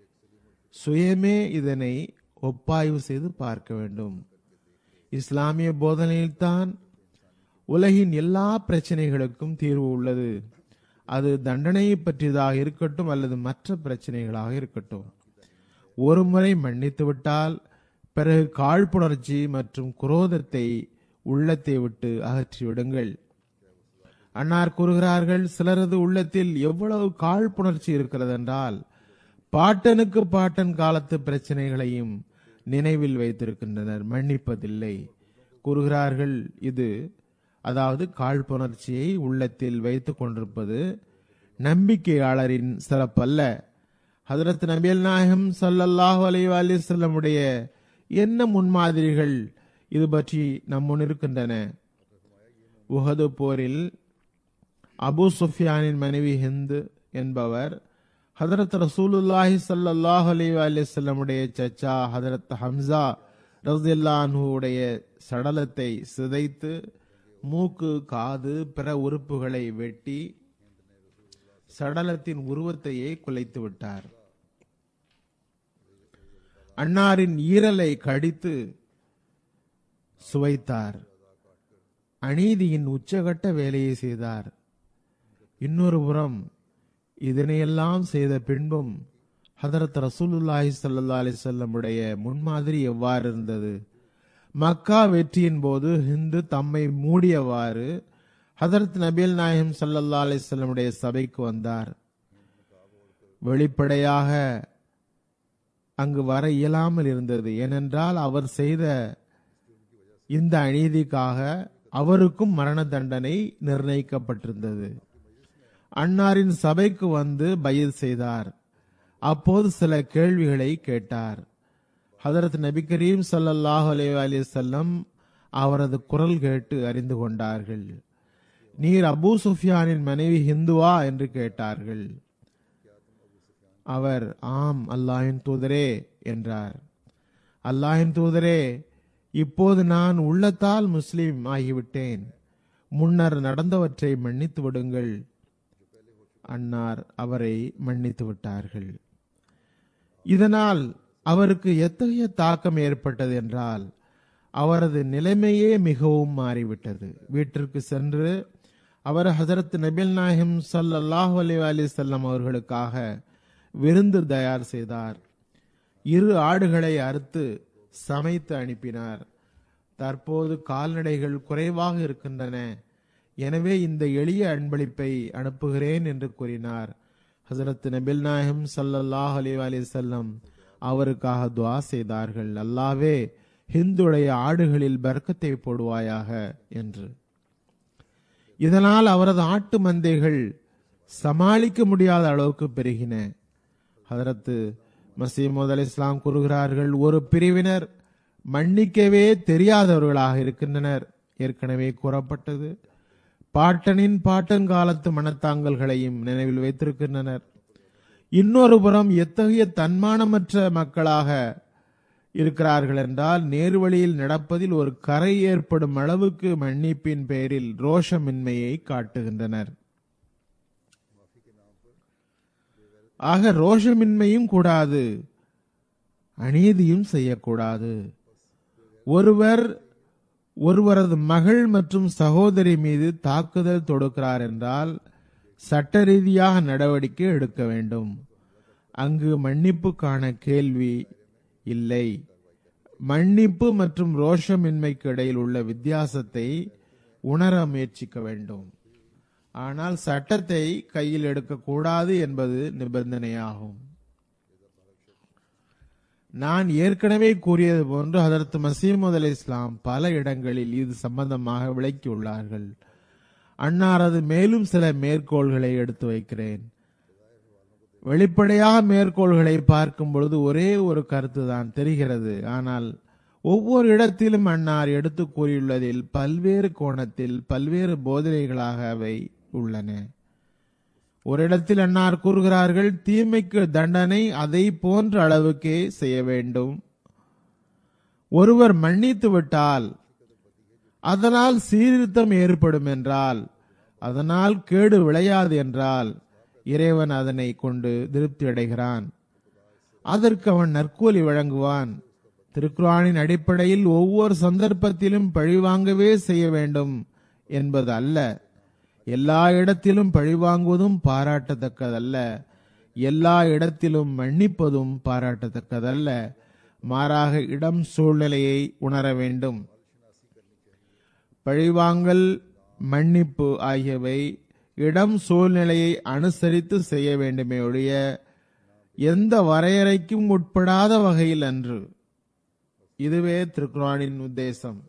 சுயமே இதனை ஒப்பாய்வு செய்து பார்க்க வேண்டும் இஸ்லாமிய போதனையில்தான் உலகின் எல்லா பிரச்சனைகளுக்கும் தீர்வு உள்ளது அது தண்டனையை பற்றியதாக இருக்கட்டும் அல்லது மற்ற பிரச்சனைகளாக இருக்கட்டும் ஒரு முறை மன்னித்து விட்டால் பிறகு காழ்ப்புணர்ச்சி மற்றும் குரோதத்தை உள்ளத்தை விட்டு அகற்றி விடுங்கள் அன்னார் கூறுகிறார்கள் சிலரது உள்ளத்தில் எவ்வளவு காழ்ப்புணர்ச்சி இருக்கிறது என்றால் பாட்டனுக்கு பாட்டன் காலத்து பிரச்சனைகளையும் நினைவில் வைத்திருக்கின்றனர் மன்னிப்பதில்லை கூறுகிறார்கள் இது அதாவது காழ்ப்புணர்ச்சியை உள்ளத்தில் வைத்துக் கொண்டிருப்பது நம்பிக்கையாளரின் சிறப்பல்ல ஹதரத் நபியல் நாயகம் சல்லல்லாஹு அலைஹி அலிஸ்லமுடைய என்ன முன்மாதிரிகள் இது பற்றி நம்முன் இருக்கின்றன உஹது போரில் அபு சுஃபியானின் மனைவி ஹிந்து என்பவர் ஹதரத் ரசூலுல்லாஹி சல்லாஹ் அலி அலிஸ்லமுடைய சச்சா ஹதரத் ஹம்சா ரசில்லான்ஹுடைய சடலத்தை சிதைத்து மூக்கு காது பிற உறுப்புகளை வெட்டி சடலத்தின் உருவத்தையே குலைத்து விட்டார் அன்னாரின் ஈரலை கடித்து சுவைத்தார் அநீதியின் உச்சகட்ட வேலையை செய்தார் இன்னொரு புறம் இதனையெல்லாம் செய்த பின்பும் ஹதரத் ரசூலுல்லாஹி ஸல்லல்லாஹு அலைஹி வஸல்லமுடைய முன்மாதிரி எவ்வாறு இருந்தது மக்கா வெற்றியின் போது ஹிந்து தம்மை மூடியவாறு ஹதரத் நபியல் நாயகம் ஸல்லல்லாஹு அலைஹி வஸல்லமுடைய சபைக்கு வந்தார் வெளிப்படையாக அங்கு வர இயலாமல் இருந்தது ஏனென்றால் அவர் செய்த இந்த அநீதிக்காக அவருக்கும் மரண தண்டனை நிர்ணயிக்கப்பட்டிருந்தது அன்னாரின் சபைக்கு வந்து பயிர் செய்தார் அப்போது சில கேள்விகளை கேட்டார் ஹதரத் நபி கரீம் ஸல்லல்லாஹு அலைஹி வஸல்லம் அவரது குரல் கேட்டு அறிந்து கொண்டார்கள் நீர் அபூ சுஃபியானின் மனைவி ஹிந்துவா என்று கேட்டார்கள் அவர் ஆம் அல்லாஹின் தூதரே என்றார் அல்லாஹின் தூதரே இப்போது நான் உள்ளத்தால் முஸ்லிம் ஆகிவிட்டேன் முன்னர் நடந்தவற்றை மன்னித்து விடுங்கள் அன்னார் அவரை மன்னித்து விட்டார்கள் இதனால் அவருக்கு எத்தகைய தாக்கம் ஏற்பட்டது என்றால் அவரது நிலைமையே மிகவும் மாறிவிட்டது வீட்டிற்கு சென்று அவர் ஹசரத் நபில் நாயகம் ஸல்லல்லாஹு அலைஹி வஸல்லம் அவர்களுக்காக விருந்து தயார் செய்தார் இரு ஆடுகளை அறுத்து சமைத்து அனுப்பினார் தற்போது கால்நடைகள் குறைவாக இருக்கின்றன எனவே இந்த எளிய அன்பளிப்பை அனுப்புகிறேன் என்று கூறினார் ஹசரத் நபில் நாயகம் ஸல்லல்லாஹு அலைஹி வஸல்லம் அவருக்காக துஆ செய்தார்கள் அல்லாவே ஹிந்துடைய ஆடுகளில் பர்க்கத்தை போடுவாயாக என்று இதனால் அவரது ஆட்டு மந்தைகள் சமாளிக்க முடியாத அளவுக்கு பெருகின ஹதரத்து மசீமோத் அலி இஸ்லாம் கூறுகிறார்கள் ஒரு பிரிவினர் மன்னிக்கவே தெரியாதவர்களாக இருக்கின்றனர் ஏற்கனவே கூறப்பட்டது பாட்டனின் பாட்டங்காலத்து மனத்தாங்கல்களையும் நினைவில் வைத்திருக்கின்றனர் இன்னொரு புறம் எத்தகைய தன்மானமற்ற மக்களாக இருக்கிறார்கள் என்றால் நேர்வழியில் நடப்பதில் ஒரு கரை ஏற்படும் அளவுக்கு மன்னிப்பின் பெயரில் ரோஷமின்மையை காட்டுகின்றனர் ஆக ரோஷமின்மையும் கூடாது அநீதியும் செய்யக்கூடாது ஒருவர் ஒருவரது மகள் மற்றும் சகோதரி மீது தாக்குதல் தொடுக்கிறார் என்றால் சட்ட ரீதியாக நடவடிக்கை எடுக்க வேண்டும் அங்கு மன்னிப்புக்கான கேள்வி இல்லை மன்னிப்பு மற்றும் ரோஷமின்மைக்கு இடையில் உள்ள வித்தியாசத்தை உணர முயற்சிக்க வேண்டும் ஆனால் சட்டத்தை கையில் எடுக்கக்கூடாது என்பது நிபந்தனையாகும் நான் ஏற்கனவே கூறியது போன்று அதற்கு மசீமது அலி இஸ்லாம் பல இடங்களில் இது சம்பந்தமாக விளக்கியுள்ளார்கள் அன்னாரது மேலும் சில மேற்கோள்களை எடுத்து வைக்கிறேன் வெளிப்படையாக மேற்கோள்களை பார்க்கும் பொழுது ஒரே ஒரு கருத்து தான் தெரிகிறது ஆனால் ஒவ்வொரு இடத்திலும் அன்னார் எடுத்து கூறியுள்ளதில் பல்வேறு கோணத்தில் பல்வேறு போதனைகளாக அவை உள்ளன ஒரு இடத்தில் அன்னார் கூறுகிறார்கள் தீமைக்கு தண்டனை அதை போன்ற அளவுக்கே செய்ய வேண்டும் ஒருவர் மன்னித்து விட்டால் அதனால் சீர்திருத்தம் ஏற்படும் என்றால் அதனால் கேடு விளையாது என்றால் இறைவன் அதனை கொண்டு திருப்தி அடைகிறான் அதற்கு அவன் நற்கூலி வழங்குவான் திருக்குறானின் அடிப்படையில் ஒவ்வொரு சந்தர்ப்பத்திலும் பழிவாங்கவே செய்ய வேண்டும் என்பது அல்ல எல்லா இடத்திலும் பழிவாங்குவதும் பாராட்டத்தக்கதல்ல எல்லா இடத்திலும் மன்னிப்பதும் பாராட்டத்தக்கதல்ல மாறாக இடம் சூழ்நிலையை உணர வேண்டும் பழிவாங்கல் மன்னிப்பு ஆகியவை இடம் சூழ்நிலையை அனுசரித்து செய்ய வேண்டுமே ஒழிய எந்த வரையறைக்கும் உட்படாத வகையில் அன்று இதுவே திருக்குறானின் உத்தேசம்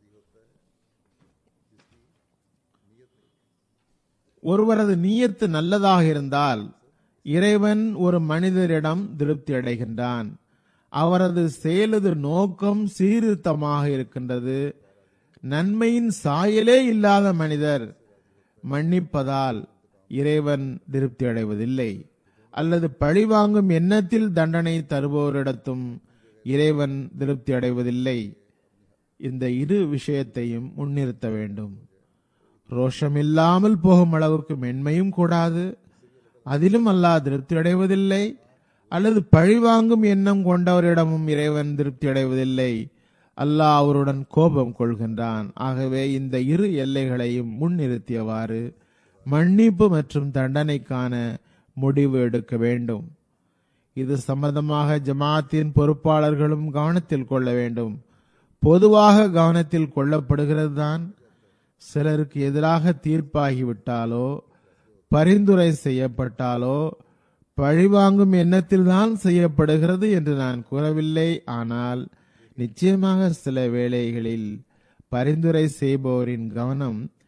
ஒருவரது நீயத்து நல்லதாக இருந்தால் இறைவன் ஒரு மனிதரிடம் திருப்தி அடைகின்றான் அவரது செயலது நோக்கம் சீர்திருத்தமாக இருக்கின்றது நன்மையின் சாயலே இல்லாத மனிதர் மன்னிப்பதால் இறைவன் திருப்தி அடைவதில்லை அல்லது பழிவாங்கும் எண்ணத்தில் தண்டனை தருபவரிடத்தும் இறைவன் திருப்தி அடைவதில்லை இந்த இரு விஷயத்தையும் முன்னிறுத்த வேண்டும் ரோஷம் இல்லாமல் போகும் அளவுக்கு மென்மையும் கூடாது அதிலும் அல்லாஹ் திருப்தி அடைவதில்லை அல்லது பழிவாங்கும் எண்ணம் கொண்டவரிடமும் இறைவன் திருப்தி அடைவதில்லை அல்லாஹ் அவருடன் கோபம் கொள்கின்றான் ஆகவே இந்த இரு எல்லைகளையும் முன்னிறுத்தியவாறு மன்னிப்பு மற்றும் தண்டனைக்கான முடிவு எடுக்க வேண்டும் இது சம்பந்தமாக ஜமாத்தின் பொறுப்பாளர்களும் கவனத்தில் கொள்ள வேண்டும் பொதுவாக கவனத்தில் கொள்ளப்படுகிறது தான் சிலருக்கு எதிராக தீர்ப்பாகிவிட்டாலோ பரிந்துரை செய்யப்பட்டாலோ பழிவாங்கும் எண்ணத்தில் தான் செய்யப்படுகிறது என்று நான் கூறவில்லை ஆனால் நிச்சயமாக சில வேளைகளில் பரிந்துரை செய்பவரின் கவனம்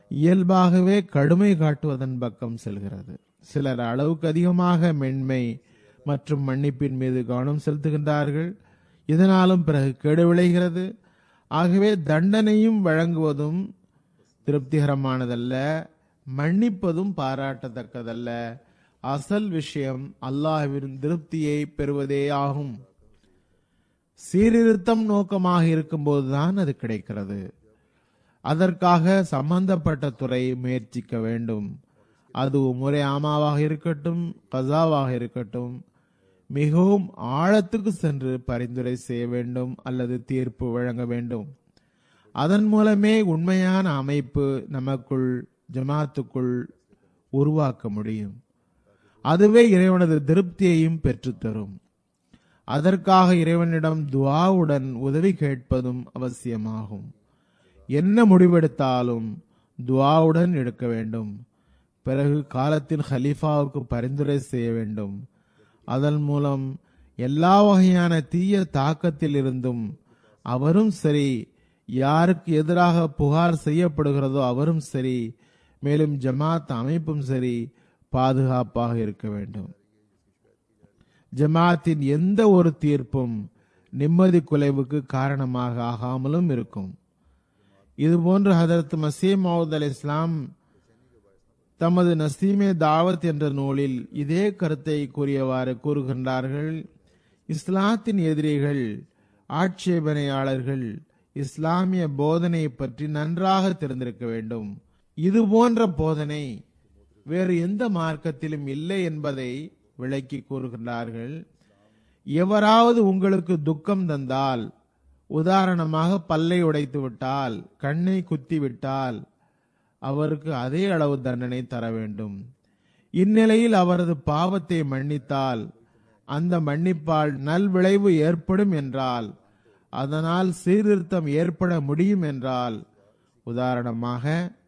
இயல்பாகவே கடுமை காட்டுவதன் பக்கம் செல்கிறது சிலர் அளவுக்கு அதிகமாக மென்மை மற்றும் மன்னிப்பின் மீது கவனம் செலுத்துகின்றார்கள் இதனாலும் பிறகு கேடு விளைகிறது ஆகவே தண்டனையும் வழங்குவதும் திருப்திகரமானதல்ல மன்னிப்பதும் பாராட்டத்தக்கதல்ல அசல் விஷயம் அல்லாஹ்வின் திருப்தியை பெறுவதே ஆகும் சீர்திருத்தம் நோக்கமாக இருக்கும்போதுதான் அது கிடைக்கிறது அதற்காக சம்பந்தப்பட்ட துறை முயற்சிக்க வேண்டும் அது முறை ஆமாவாக இருக்கட்டும் கசாவாக இருக்கட்டும் மிகவும் ஆழத்துக்கு சென்று பரிந்துரை செய்ய வேண்டும் அல்லது தீர்ப்பு வழங்க வேண்டும் அதன் மூலமே உண்மையான அமைப்பு நமக்குள் ஜமாத்துக்குள் உருவாக்க முடியும் அதுவே இறைவனது திருப்தியையும் பெற்றுத்தரும் அதற்காக இறைவனிடம் துவாவுடன் உதவி கேட்பதும் அவசியமாகும் என்ன முடிவெடுத்தாலும் துவாவுடன் எடுக்க வேண்டும் பிறகு காலத்தின் ஹலீஃபாவுக்கு பரிந்துரை செய்ய வேண்டும் அதன் மூலம் எல்லா வகையான தீய தாக்கத்தில் இருந்தும் அவரும் சரி யாருக்கு எதிராக புகார் செய்யப்படுகிறதோ அவரும் சரி மேலும் ஜமாத் அமைப்பும் சரி பாதுகாப்பாக இருக்க வேண்டும் ஜமாத்தின் எந்த ஒரு தீர்ப்பும் நிம்மதி குலைவுக்கு காரணமாக ஆகாமலும் இருக்கும் இதுபோன்று ஹதரத் மசீம் மவுத் அலி இஸ்லாம் தமது நசீமே தாவத் என்ற நூலில் இதே கருத்தை கூறியவாறு கூறுகின்றார்கள் இஸ்லாத்தின் எதிரிகள் ஆட்சேபனையாளர்கள் இஸ்லாமிய போதனை பற்றி நன்றாக தெரிந்திருக்க வேண்டும் இது போன்ற போதனை வேறு எந்த மார்க்கத்திலும் இல்லை என்பதை விளக்கி கூறுகின்றார்கள் எவராவது உங்களுக்கு துக்கம் தந்தால் உதாரணமாக பல்லை உடைத்து விட்டால் கண்ணை குத்தி விட்டால் அவருக்கு அதே அளவு தண்டனை தர வேண்டும் இந்நிலையில் அவரது பாவத்தை மன்னித்தால் அந்த மன்னிப்பால் நல்விளைவு ஏற்படும் என்றால் அதனால் சீர்திருத்தம் ஏற்பட முடியும் என்றால் உதாரணமாக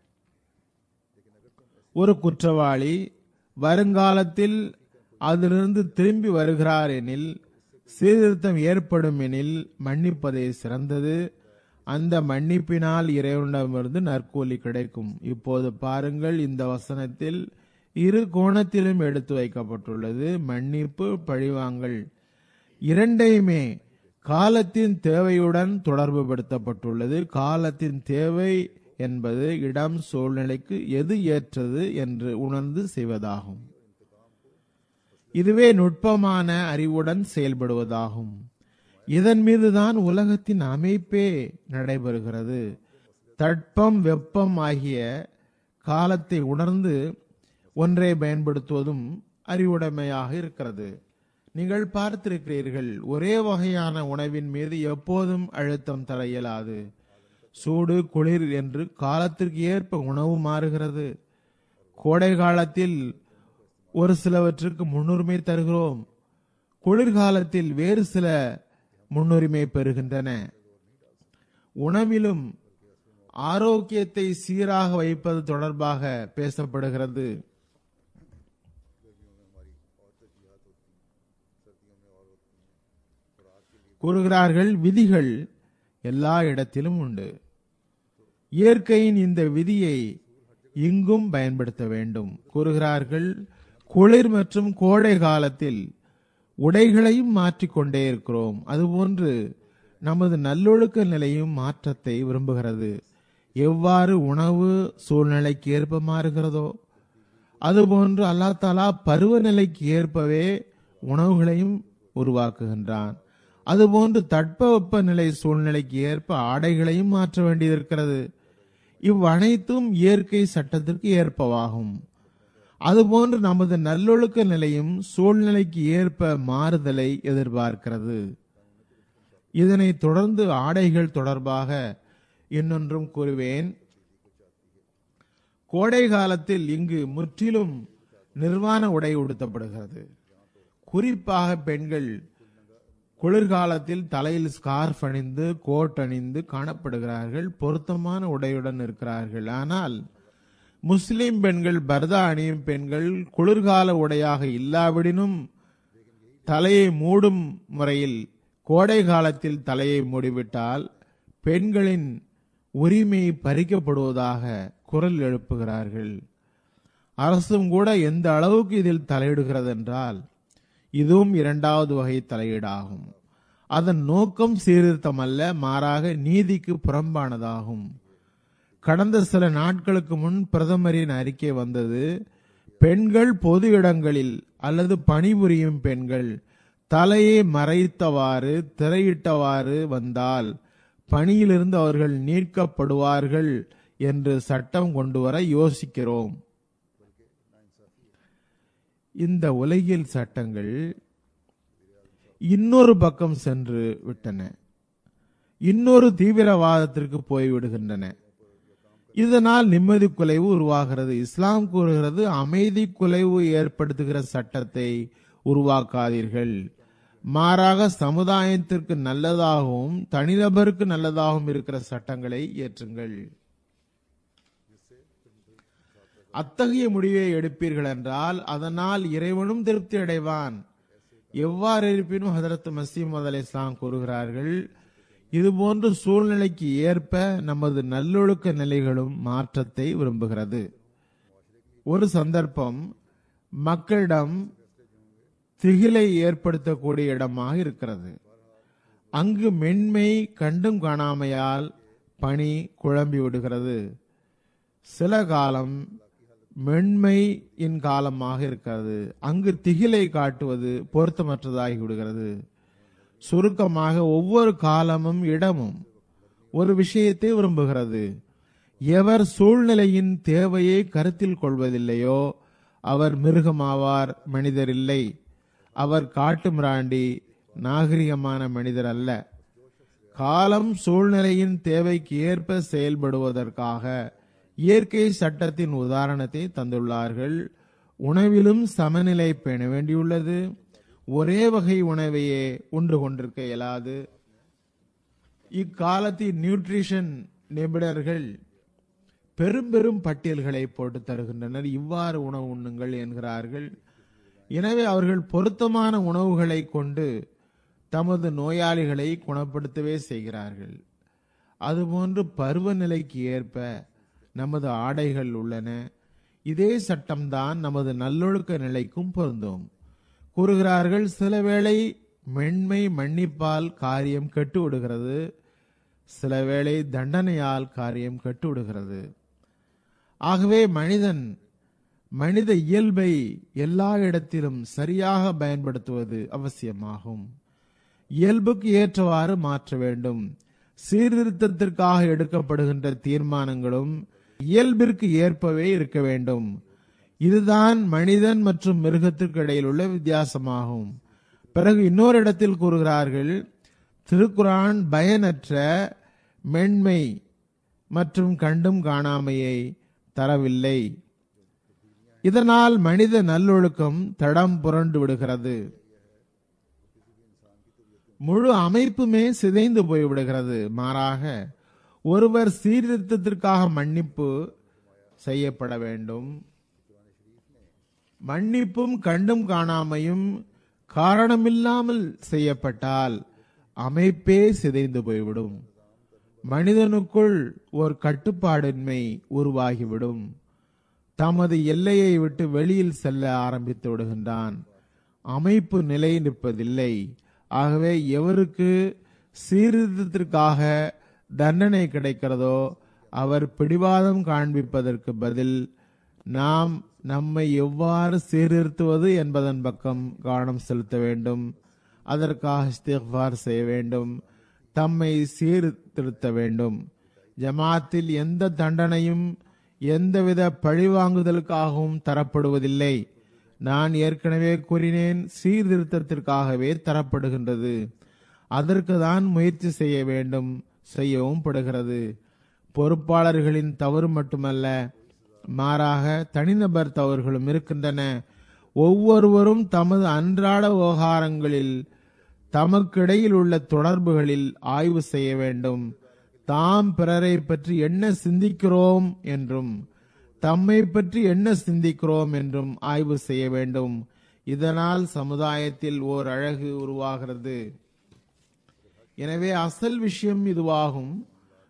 ஒரு குற்றவாளி வருங்காலத்தில் அதிலிருந்து திரும்பி வருகிறார் எனில் சீர்திருத்தம் ஏற்படும் எனில் மன்னிப்பதே சிறந்தது அந்த மன்னிப்பினால் இறைவனிடமிருந்து நற்கூலி கிடைக்கும் இப்போது பாருங்கள் இந்த வசனத்தில் இரு கோணத்திலும் எடுத்து வைக்கப்பட்டுள்ளது மன்னிப்பு பழிவாங்கல் இரண்டையுமே காலத்தின் தேவையுடன் தொடர்பு படுத்தப்பட்டுள்ளது காலத்தின் தேவை என்பது இடம் சூழ்நிலைக்கு எது ஏற்றது என்று உணர்ந்து செய்வதாகும் இதுவே நுட்பமான அறிவுடன் செயல்படுவதாகும் இதன் மீதுதான் உலகத்தின் அமைப்பே நடைபெறுகிறது தட்பம் வெப்பம் ஆகிய காலத்தை உணர்ந்து ஒன்றை பயன்படுத்துவதும் அறிவுடைமையாக இருக்கிறது நீங்கள் பார்த்திருக்கிறீர்கள் ஒரே வகையான உணவின் மீது எப்போதும் அழுத்தம் தர இயலாது சூடு குளிர் என்று காலத்திற்கு ஏற்ப உணவு மாறுகிறது கோடை காலத்தில் ஒரு சிலவற்றுக்கு முன்னுரிமை தருகிறோம் குளிர்காலத்தில் வேறு சில முன்னுரிமை பெறுகின்றன உணவிலும் ஆரோக்கியத்தை சீராக வைப்பது தொடர்பாக பேசப்படுகிறது கூறுகிறார்கள் விதிகள் எல்லா இடத்திலும் உண்டு இயற்கையின் இந்த விதியை இங்கும் பயன்படுத்த வேண்டும் கூறுகிறார்கள் குளிர் மற்றும் கோடை காலத்தில் உடைகளையும் மாற்றிக்கொண்டே இருக்கிறோம் அதுபோன்று நமது நல்லொழுக்க நிலையும் மாற்றத்தை விரும்புகிறது எவ்வாறு உணவு சூழ்நிலைக்கு ஏற்ப மாறுகிறதோ அதுபோன்று அல்லா தாலா பருவநிலைக்கு ஏற்பவே உணவுகளையும் உருவாக்குகின்றான் அதுபோன்று தட்பவெப்ப நிலை சூழ்நிலைக்கு ஏற்ப ஆடைகளையும் மாற்ற வேண்டியிருக்கிறது இவ்வனைத்தும் இயற்கை சட்டத்திற்கு ஏற்பவாகும் அதுபோன்று நமது நல்லொழுக்க நிலையும் சூழ்நிலைக்கு ஏற்ப மாறுதலை எதிர்பார்க்கிறது இதனை தொடர்ந்து ஆடைகள் தொடர்பாக இன்னொன்றும் கூறுவேன் கோடை காலத்தில் இங்கு முற்றிலும் நிர்வாண உடை உடுத்தப்படுகிறது குறிப்பாக பெண்கள் குளிர்காலத்தில் தலையில் ஸ்கார்ஃப் அணிந்து கோட் அணிந்து காணப்படுகிறார்கள் பொருத்தமான உடையுடன் இருக்கிறார்கள் ஆனால் முஸ்லிம் பெண்கள் பர்தா அணியும் பெண்கள் குளிர்கால உடையாக இல்லாவிடினும் தலையை மூடும் முறையில் கோடை காலத்தில் தலையை மூடிவிட்டால் பெண்களின் உரிமை பறிக்கப்படுவதாக குரல் எழுப்புகிறார்கள் அரசும் கூட எந்த அளவுக்கு இதில் தலையிடுகிறது என்றால் இதுவும் இரண்டாவது வகை தலையீடாகும் அதன் நோக்கம் சீர்திருத்தம் அல்ல மாறாக நீதிக்கு புறம்பானதாகும் கடந்த சில நாட்களுக்கு முன் பிரதமரின் அறிக்கை வந்தது பெண்கள் பொது இடங்களில் அல்லது பணிபுரியும் பெண்கள் தலையை மறைத்தவாறு திரையிட்டவாறு வந்தால் பணியிலிருந்து அவர்கள் நீக்கப்படுவார்கள் என்று சட்டம் கொண்டு வர யோசிக்கிறோம் இந்த உலகியல் சட்டங்கள் இன்னொரு பக்கம் சென்று விட்டன இன்னொரு தீவிரவாதத்திற்கு போய்விடுகின்றன இதனால் நிம்மதி குலைவு உருவாகிறது இஸ்லாம் கூறுகிறது அமைதி குலைவு ஏற்படுத்துகிற சட்டத்தை உருவாக்காதீர்கள் மாறாக சமுதாயத்திற்கு நல்லதாகவும் தனிநபருக்கு நல்லதாகவும் இருக்கிற சட்டங்களை ஏற்றுங்கள் அத்தகைய முடிவை எடுப்பீர்கள் என்றால் அதனால் இறைவனும் திருப்தி அடைவான் எவ்வாறு இருப்பினும் ஹதரத் மசீம் அலி இஸ்லாம் கூறுகிறார்கள் இதுபோன்ற சூழ்நிலைக்கு ஏற்ப நமது நல்லொழுக்க நிலைகளும் மாற்றத்தை விரும்புகிறது ஒரு சந்தர்ப்பம் மக்களிடம் திகிலை ஏற்படுத்தக்கூடிய இடமாக இருக்கிறது அங்கு மென்மை கண்டும் காணாமையால் பணி குழம்பி விடுகிறது சில காலம் மென்மையின் காலமாக இருக்கிறது அங்கு திகிலை காட்டுவது பொருத்தமற்றதாகி விடுகிறது சுருக்கமாக ஒவ்வொரு காலமும் இடமும் ஒரு விஷயத்தை விரும்புகிறது எவர் சூழ்நிலையின் தேவையை கருத்தில் கொள்வதில்லையோ அவர் மிருகமாவார் மனிதர் இல்லை அவர் காட்டு மிராண்டி நாகரிகமான மனிதர் அல்ல காலம் சூழ்நிலையின் தேவைக்கு ஏற்ப செயல்படுவதற்காக இயற்கை சட்டத்தின் உதாரணத்தை தந்துள்ளார்கள் உணவிலும் சமநிலை பேண வேண்டியுள்ளது ஒரே வகை உணவையே உண்டு கொண்டிருக்க இயலாது இக்காலத்தின் நியூட்ரிஷன் நிபுணர்கள் பெரும் பெரும் பட்டியல்களை போட்டு தருகின்றனர் இவ்வாறு உணவு உண்ணுங்கள் என்கிறார்கள் எனவே அவர்கள் பொருத்தமான உணவுகளை கொண்டு தமது நோயாளிகளை குணப்படுத்தவே செய்கிறார்கள் அதுபோன்று பருவநிலைக்கு ஏற்ப நமது ஆடைகள் உள்ளன இதே சட்டம்தான் நமது நல்லொழுக்க நிலைக்கும் பொருந்தும் கூறுகிறார்கள் சில வேளை மென்மை மன்னிப்பால் காரியம் கெட்டு விடுகிறது சில வேளை தண்டனையால் காரியம் கெட்டு விடுகிறது ஆகவே மனிதன் மனித இயல்பை எல்லா இடத்திலும் சரியாக பயன்படுத்துவது அவசியமாகும் இயல்புக்கு ஏற்றவாறு மாற்ற வேண்டும் சீர்திருத்தத்திற்காக எடுக்கப்படுகின்ற தீர்மானங்களும் இயல்பிற்கு ஏற்பவே இருக்க வேண்டும் இதுதான் மனிதன் மற்றும் மிருகத்திற்கு இடையில் உள்ள வித்தியாசமாகும் பிறகு இன்னொரு இடத்தில் கூறுகிறார்கள் திருக்குரான் பயனற்ற மென்மை மற்றும் கண்டும் காணாமையை தரவில்லை இதனால் மனித நல்லொழுக்கம் தடம் புரண்டு விடுகிறது முழு அமைப்புமே சிதைந்து போய்விடுகிறது மாறாக ஒருவர் சீர்திருத்தத்திற்காக மன்னிப்பு செய்யப்பட வேண்டும் மன்னிப்பும் கண்டும் காணாமையும் காரணமில்லாமல் செய்யப்பட்டால் அமைப்பே சிதைந்து போய்விடும் மனிதனுக்குள் ஒரு கட்டுப்பாடின்மை உருவாகிவிடும் தமது எல்லையை விட்டு வெளியில் செல்ல ஆரம்பித்து விடுகின்றான் அமைப்பு நிலை நிற்பதில்லை ஆகவே எவருக்கு சீர்திருத்தத்திற்காக தண்டனை கிடைக்கிறதோ அவர் பிடிவாதம் காண்பிப்பதற்கு பதில் நாம் நம்மை எவ்வாறு சீர்திருத்துவது என்பதன் பக்கம் கவனம் செலுத்த வேண்டும் அதற்காக இஸ்திஃபார் செய்ய வேண்டும் தம்மை சீர்திருத்த வேண்டும் ஜமாத்தில் எந்த தண்டனையும் எந்தவித பழிவாங்குதலுக்காகவும் தரப்படுவதில்லை நான் ஏற்கனவே கூறினேன் சீர்திருத்தத்திற்காகவே தரப்படுகின்றது அதற்கு தான் முயற்சி செய்ய வேண்டும் செய்யவும் படுகிறது பொறுப்பாளர்களின் தவறு மட்டுமல்ல மாறாக தனிநபர் தவறுகளும் இருக்கின்றன ஒவ்வொருவரும் தமது அன்றாட விவகாரங்களில் தமக்கிடையில் உள்ள தொடர்புகளில் ஆய்வு செய்ய வேண்டும் தாம் பிறரை பற்றி என்ன சிந்திக்கிறோம் என்றும் தம்மை பற்றி என்ன சிந்திக்கிறோம் என்றும் ஆய்வு செய்ய வேண்டும் இதனால் சமுதாயத்தில் ஓர் அழகு உருவாகிறது எனவே அசல் விஷயம் இதுவாகும்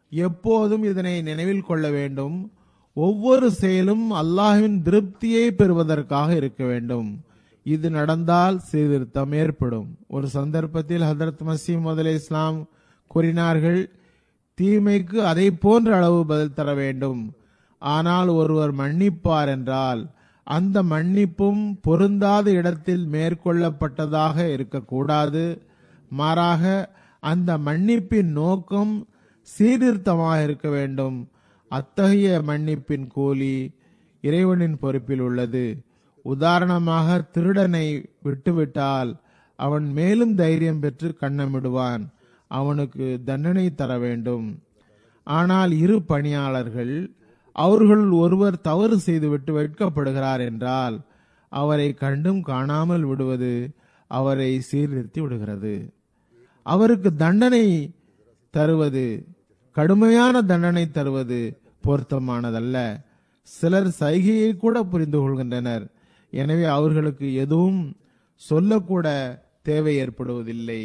எப்போதும் இதனை நினைவில் கொள்ள வேண்டும் ஒவ்வொரு செயலும் அல்லாஹ்வின் திருப்தியை பெறுவதற்காக இருக்க வேண்டும் இது நடந்தால் சீர்திருத்தம் ஏற்படும் ஒரு சந்தர்ப்பத்தில் ஹதரத் மசீம் முதலே இஸ்லாம் கூறினார்கள் தீமைக்கு அதை போன்ற அளவு பதில் தர வேண்டும் ஆனால் ஒருவர் மன்னிப்பார் என்றால் அந்த மன்னிப்பும் பொருந்தாத இடத்தில் மேற்கொள்ளப்பட்டதாக இருக்கக்கூடாது மாறாக அந்த மன்னிப்பின் நோக்கம் சீர்திருத்தமாக இருக்க வேண்டும் அத்தகைய மன்னிப்பின் கூலி இறைவனின் பொறுப்பில் உள்ளது உதாரணமாக திருடனை விட்டுவிட்டால் அவன் மேலும் தைரியம் பெற்று கண்ணமிடுவான் அவனுக்கு தண்டனை தர வேண்டும் ஆனால் இரு பணியாளர்கள் அவர்கள் ஒருவர் தவறு செய்துவிட்டு வெட்கப்படுகிறார் என்றால் அவரை கண்டும் காணாமல் விடுவது அவரை சீர்திருத்தி விடுகிறது அவருக்கு தண்டனை தருவது கடுமையான தண்டனை தருவது பொருத்தமானதல்ல சிலர் சைகையை கூட புரிந்து கொள்கின்றனர் எனவே அவர்களுக்கு எதுவும் சொல்லக்கூட தேவை ஏற்படுவதில்லை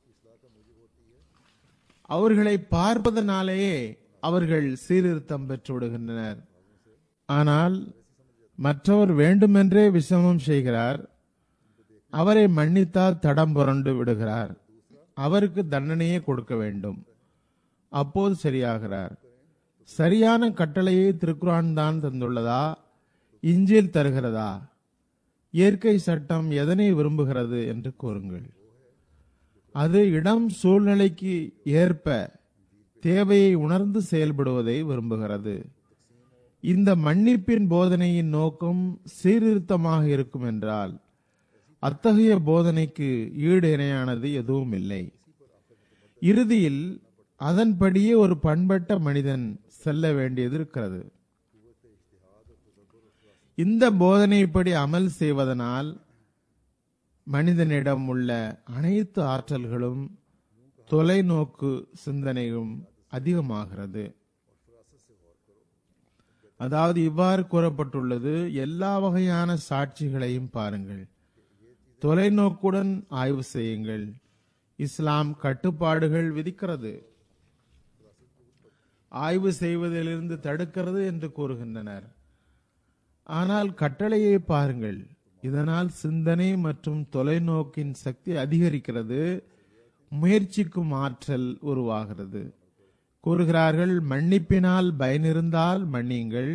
அவர்களை பார்ப்பதனாலேயே அவர்கள் சீர்திருத்தம் பெற்று விடுகின்றனர் ஆனால் மற்றவர் வேண்டுமென்றே விஷமம் செய்கிறார் அவரை மன்னித்தால் தடம் புரண்டு விடுகிறார் அவருக்கு தண்டனையே கொடுக்க வேண்டும் அப்போது சரியாகிறார் சரியான கட்டளையை திருக்குரான் தான் தந்துள்ளதா இஞ்சில் தருகிறதா இயற்கை சட்டம் எதனை விரும்புகிறது என்று கூறுங்கள் அது இடம் சூழ்நிலைக்கு ஏற்ப தேவையை உணர்ந்து செயல்படுவதை விரும்புகிறது இந்த மன்னிப்பின் போதனையின் நோக்கம் சீர்திருத்தமாக இருக்கும் என்றால் அத்தகைய போதனைக்கு ஈடு இணையானது எதுவும் இல்லை இறுதியில் அதன்படியே ஒரு பண்பட்ட மனிதன் செல்ல வேண்டியது இருக்கிறது இந்த போதனைப்படி அமல் செய்வதனால் மனிதனிடம் உள்ள அனைத்து ஆற்றல்களும் தொலைநோக்கு சிந்தனையும் அதிகமாகிறது அதாவது இவ்வாறு கூறப்பட்டுள்ளது எல்லா வகையான சாட்சிகளையும் பாருங்கள் தொலைநோக்குடன் ஆய்வு செய்யுங்கள் இஸ்லாம் கட்டுப்பாடுகள் விதிக்கிறது ஆய்வு செய்வதிலிருந்து தடுக்கிறது என்று கூறுகின்றனர் ஆனால் கட்டளையை பாருங்கள் இதனால் சிந்தனை மற்றும் தொலைநோக்கின் சக்தி அதிகரிக்கிறது முயற்சிக்கும் ஆற்றல் உருவாகிறது கூறுகிறார்கள் மன்னிப்பினால் பயனிருந்தால் மன்னியுங்கள்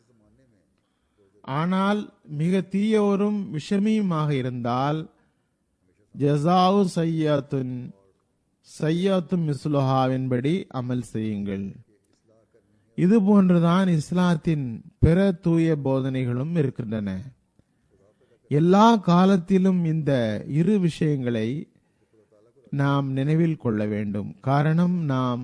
ஆனால் மிக தீயோரும் விஷமியுமாக இருந்தால் ஜசாவு சையாத்துன் சையாத்தும் மிஸ்லுஹாவின்படி அமல் செய்யுங்கள் இது போன்றுதான் இஸ்லாத்தின் பிற தூய போதனைகளும் இருக்கின்றன எல்லா காலத்திலும் இந்த இரு விஷயங்களை நாம் நினைவில் கொள்ள வேண்டும் காரணம் நாம்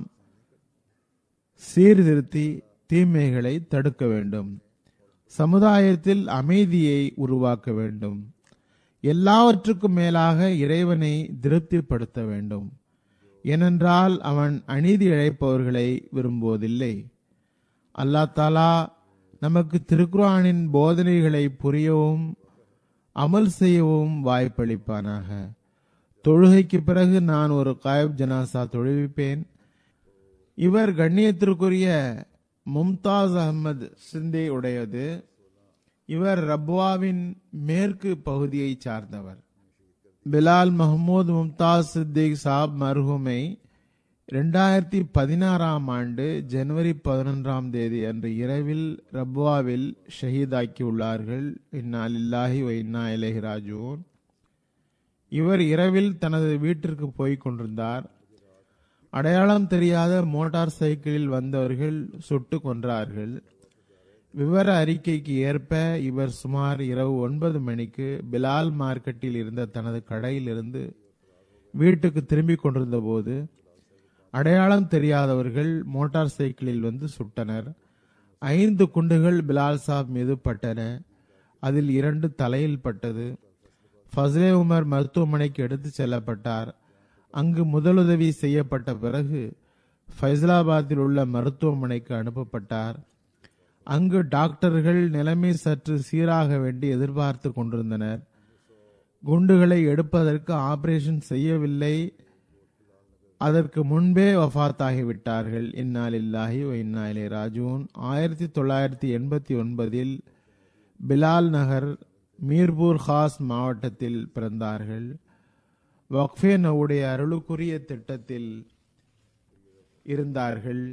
சீர்திருத்தி தீமைகளை தடுக்க வேண்டும் சமுதாயத்தில் அமைதியை உருவாக்க வேண்டும் எல்லாவற்றுக்கும் மேலாக இறைவனை திருப்திப்படுத்த வேண்டும் ஏனென்றால் அவன் அநீதி இழைப்பவர்களை விரும்புவதில்லை அல்லா தாலா நமக்கு திருக்குரானின் போதனைகளை புரியவும் அமல் செய்யவும் வாய்ப்பளிப்பானாக தொழுகைக்கு பிறகு நான் ஒரு காயப் ஜனாசா தொழுவிப்பேன் இவர் கண்ணியத்திற்குரிய மும்தாஸ் அகமது சிந்தே உடையது இவர் ரப்வாவின் மேற்கு பகுதியை சார்ந்தவர் பிலால் மஹமூத் மும்தாஸ் சித்திக் சாப் மர்ஹூமை இரண்டாயிரத்தி பதினாறாம் ஆண்டு ஜனவரி பதினொன்றாம் தேதி அன்று இரவில் ரப்வாவில் ஷஹீதாக்கியுள்ளார்கள் இன்னா லில்லாஹி வ இன்னா இலைஹி ராஜூன் இவர் இரவில் தனது வீட்டிற்கு போய்க் கொண்டிருந்தார் அடையாளம் தெரியாத மோட்டார் சைக்கிளில் வந்தவர்கள் சுட்டு கொன்றார்கள் விவர அறிக்கைக்கு ஏற்ப இவர் சுமார் இரவு ஒன்பது மணிக்கு பிலால் மார்க்கெட்டில் இருந்த தனது கடையில் இருந்து வீட்டுக்கு திரும்பிக் கொண்டிருந்த போது அடையாளம் தெரியாதவர்கள் மோட்டார் சைக்கிளில் வந்து சுட்டனர் ஐந்து குண்டுகள் பிலால் சாப் மீது பட்டன அதில் இரண்டு தலையில் பட்டது ஃபஸ்லே உமர் மருத்துவமனைக்கு எடுத்துச் செல்லப்பட்டார் அங்கு முதலுதவி செய்யப்பட்ட பிறகு ஃபைசலாபாத்தில் உள்ள மருத்துவமனைக்கு அனுப்பப்பட்டார் அங்கு டாக்டர்கள் நிலைமை சற்று சீராக வேண்டி எதிர்பார்த்து கொண்டிருந்தனர் குண்டுகளை எடுப்பதற்கு ஆபரேஷன் செய்யவில்லை அதற்கு முன்பே வஃபாத்தாகிவிட்டார்கள் இன்னாலில்லாஹி வ இன்னா இலை ராஜூன் ஆயிரத்தி தொள்ளாயிரத்தி எண்பத்தி ஒன்பதில் பிலால் நகர் மீர்பூர் ஹாஸ் மாவட்டத்தில் பிறந்தார்கள் வக்ஃபே நவுடைய அருளுக்குரிய திட்டத்தில் இருந்தார்கள்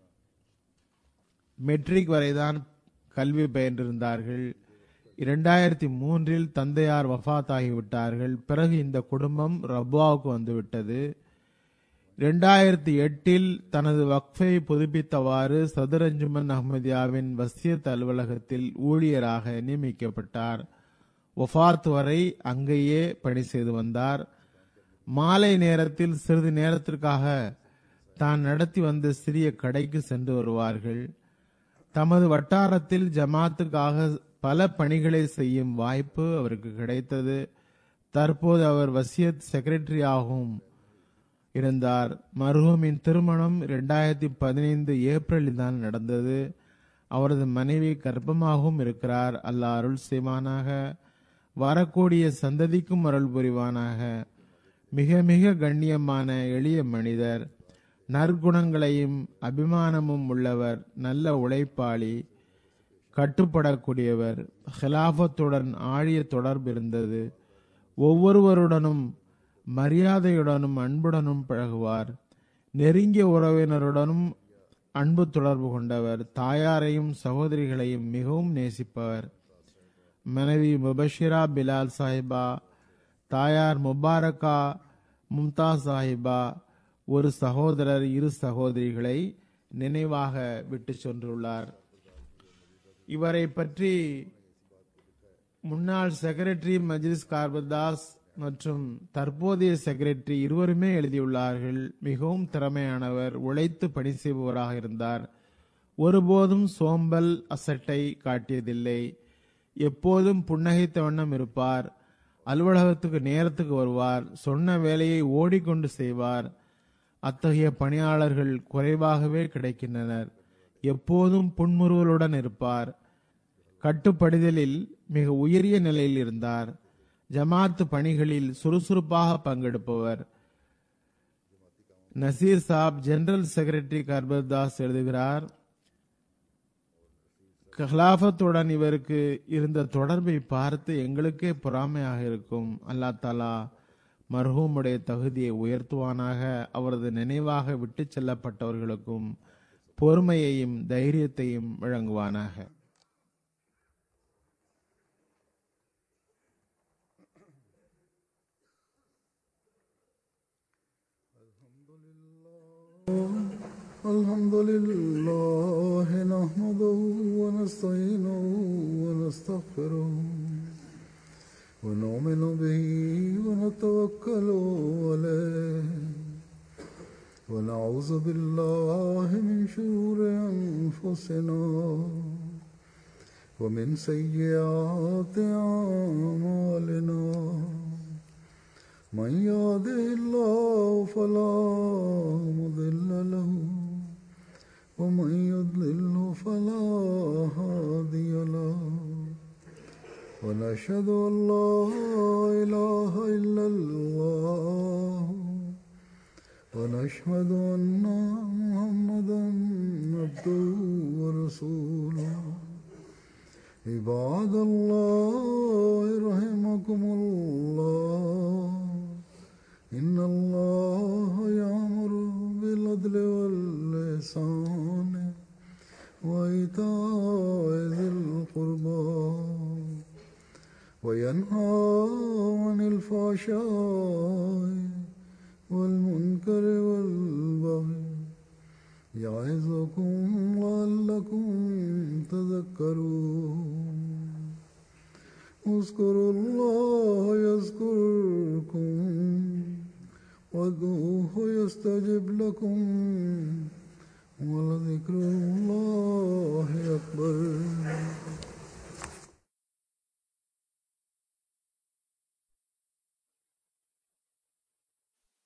மெட்ரிக் வரைதான் கல்வி பயின்றிருந்தார்கள் இரண்டாயிரத்தி மூன்றில் தந்தையார் வஃத் ஆகிவிட்டார்கள் பிறகு இந்த குடும்பம் ரப்வாவுக்கு வந்துவிட்டது இரண்டாயிரத்தி எட்டில் தனது வக்ஃபை புதுப்பித்தவாறு சதுரஞ்சுமன் அஹ்மதியாவின் வசியத் அலுவலகத்தில் ஊழியராக நியமிக்கப்பட்டார் ஒஃபாத் வரை அங்கேயே பணி செய்து வந்தார் மாலை நேரத்தில் சிறிது நேரத்திற்காக தான் நடத்தி வந்த சிறிய கடைக்கு சென்று வருவார்கள் தமது வட்டாரத்தில் ஜமாத்துக்காக பல பணிகளை செய்யும் வாய்ப்பு அவருக்கு கிடைத்தது தற்போது அவர் வசியத் செக்ரட்டரியாகவும் இருந்தார் மருகமின் திருமணம் இரண்டாயிரத்தி பதினைந்து ஏப்ரலில் தான் நடந்தது அவரது மனைவி கர்ப்பமாகவும் இருக்கிறார் அல்லாஹ் அருள் செய்வானாக வரக்கூடிய சந்ததிக்கும் அருள் புரிவானாக மிக மிக கண்ணியமான எளிய மனிதர் நற்குணங்களையும் அபிமானமும் உள்ளவர் நல்ல உழைப்பாளி கட்டுப்படக்கூடியவர் ஹிலாபத்துடன் ஆழிய தொடர்பு இருந்தது ஒவ்வொருவருடனும் மரியாதையுடனும் அன்புடனும் பழகுவார் நெருங்கிய உறவினருடனும் அன்பு தொடர்பு கொண்டவர் தாயாரையும் சகோதரிகளையும் மிகவும் நேசிப்பவர் மனைவி முபஷிரா பிலால் சாஹிபா தாயார் முபாரக்கா மும்தாஸ் சாஹிபா ஒரு சகோதரர் இரு சகோதரிகளை நினைவாக விட்டு சென்றுள்ளார் இவரை பற்றி முன்னாள் செக்ரட்டரி மஜ்லிஸ் கார்பதாஸ் மற்றும் தற்போதைய செக்ரட்டரி இருவருமே எழுதியுள்ளார்கள் மிகவும் திறமையானவர் உழைத்து பணி செய்பவராக இருந்தார் ஒருபோதும் சோம்பல் அசட்டை காட்டியதில்லை எப்போதும் புன்னகைத்த வண்ணம் இருப்பார் அலுவலகத்துக்கு நேரத்துக்கு வருவார் சொன்ன வேலையை ஓடிக்கொண்டு செய்வார் அத்தகைய பணியாளர்கள் குறைவாகவே கிடைக்கின்றனர் எப்போதும் புன்முறுவலுடன் இருப்பார் கட்டுப்படுதலில் மிக உயரிய நிலையில் இருந்தார் ஜமாத்து பணிகளில் சுறுசுறுப்பாக பங்கெடுப்பவர் நசீர் சாப் ஜெனரல் செக்ரட்டரி கர்பதாஸ் எழுதுகிறார் கலாபத்துடன் இவருக்கு இருந்த தொடர்பை பார்த்து எங்களுக்கே பொறாமையாக இருக்கும் அல்லா தாலா மர்ஹூமுடைய தகுதியை உயர்த்துவானாக அவரது நினைவாக விட்டு செல்லப்பட்டவர்களுக்கும் பொறுமையையும் தைரியத்தையும் வழங்குவானாக الحمد لله نحمده ونستعينه ونستغفره ونؤمن به ونتوكل عليه ونعوذ بالله من شرور أنفسنا ومن سيئات أعمالنا من يهده الله فلا مضل له ومن يضلل فلا هادي له ونشهد ان لا اله الا الله ونشهد ان محمدا عبده ورسوله عباد الله رحمكم الله إن الله يأمر بالعدل واللسان وإيتاء ذي القربى وينهى عن الفحشاء والمنكر والبغي يعظكم لعلكم تذكرون اذكروا الله يذكركم وادعوه يستجب لكم ولذكر الله أكبر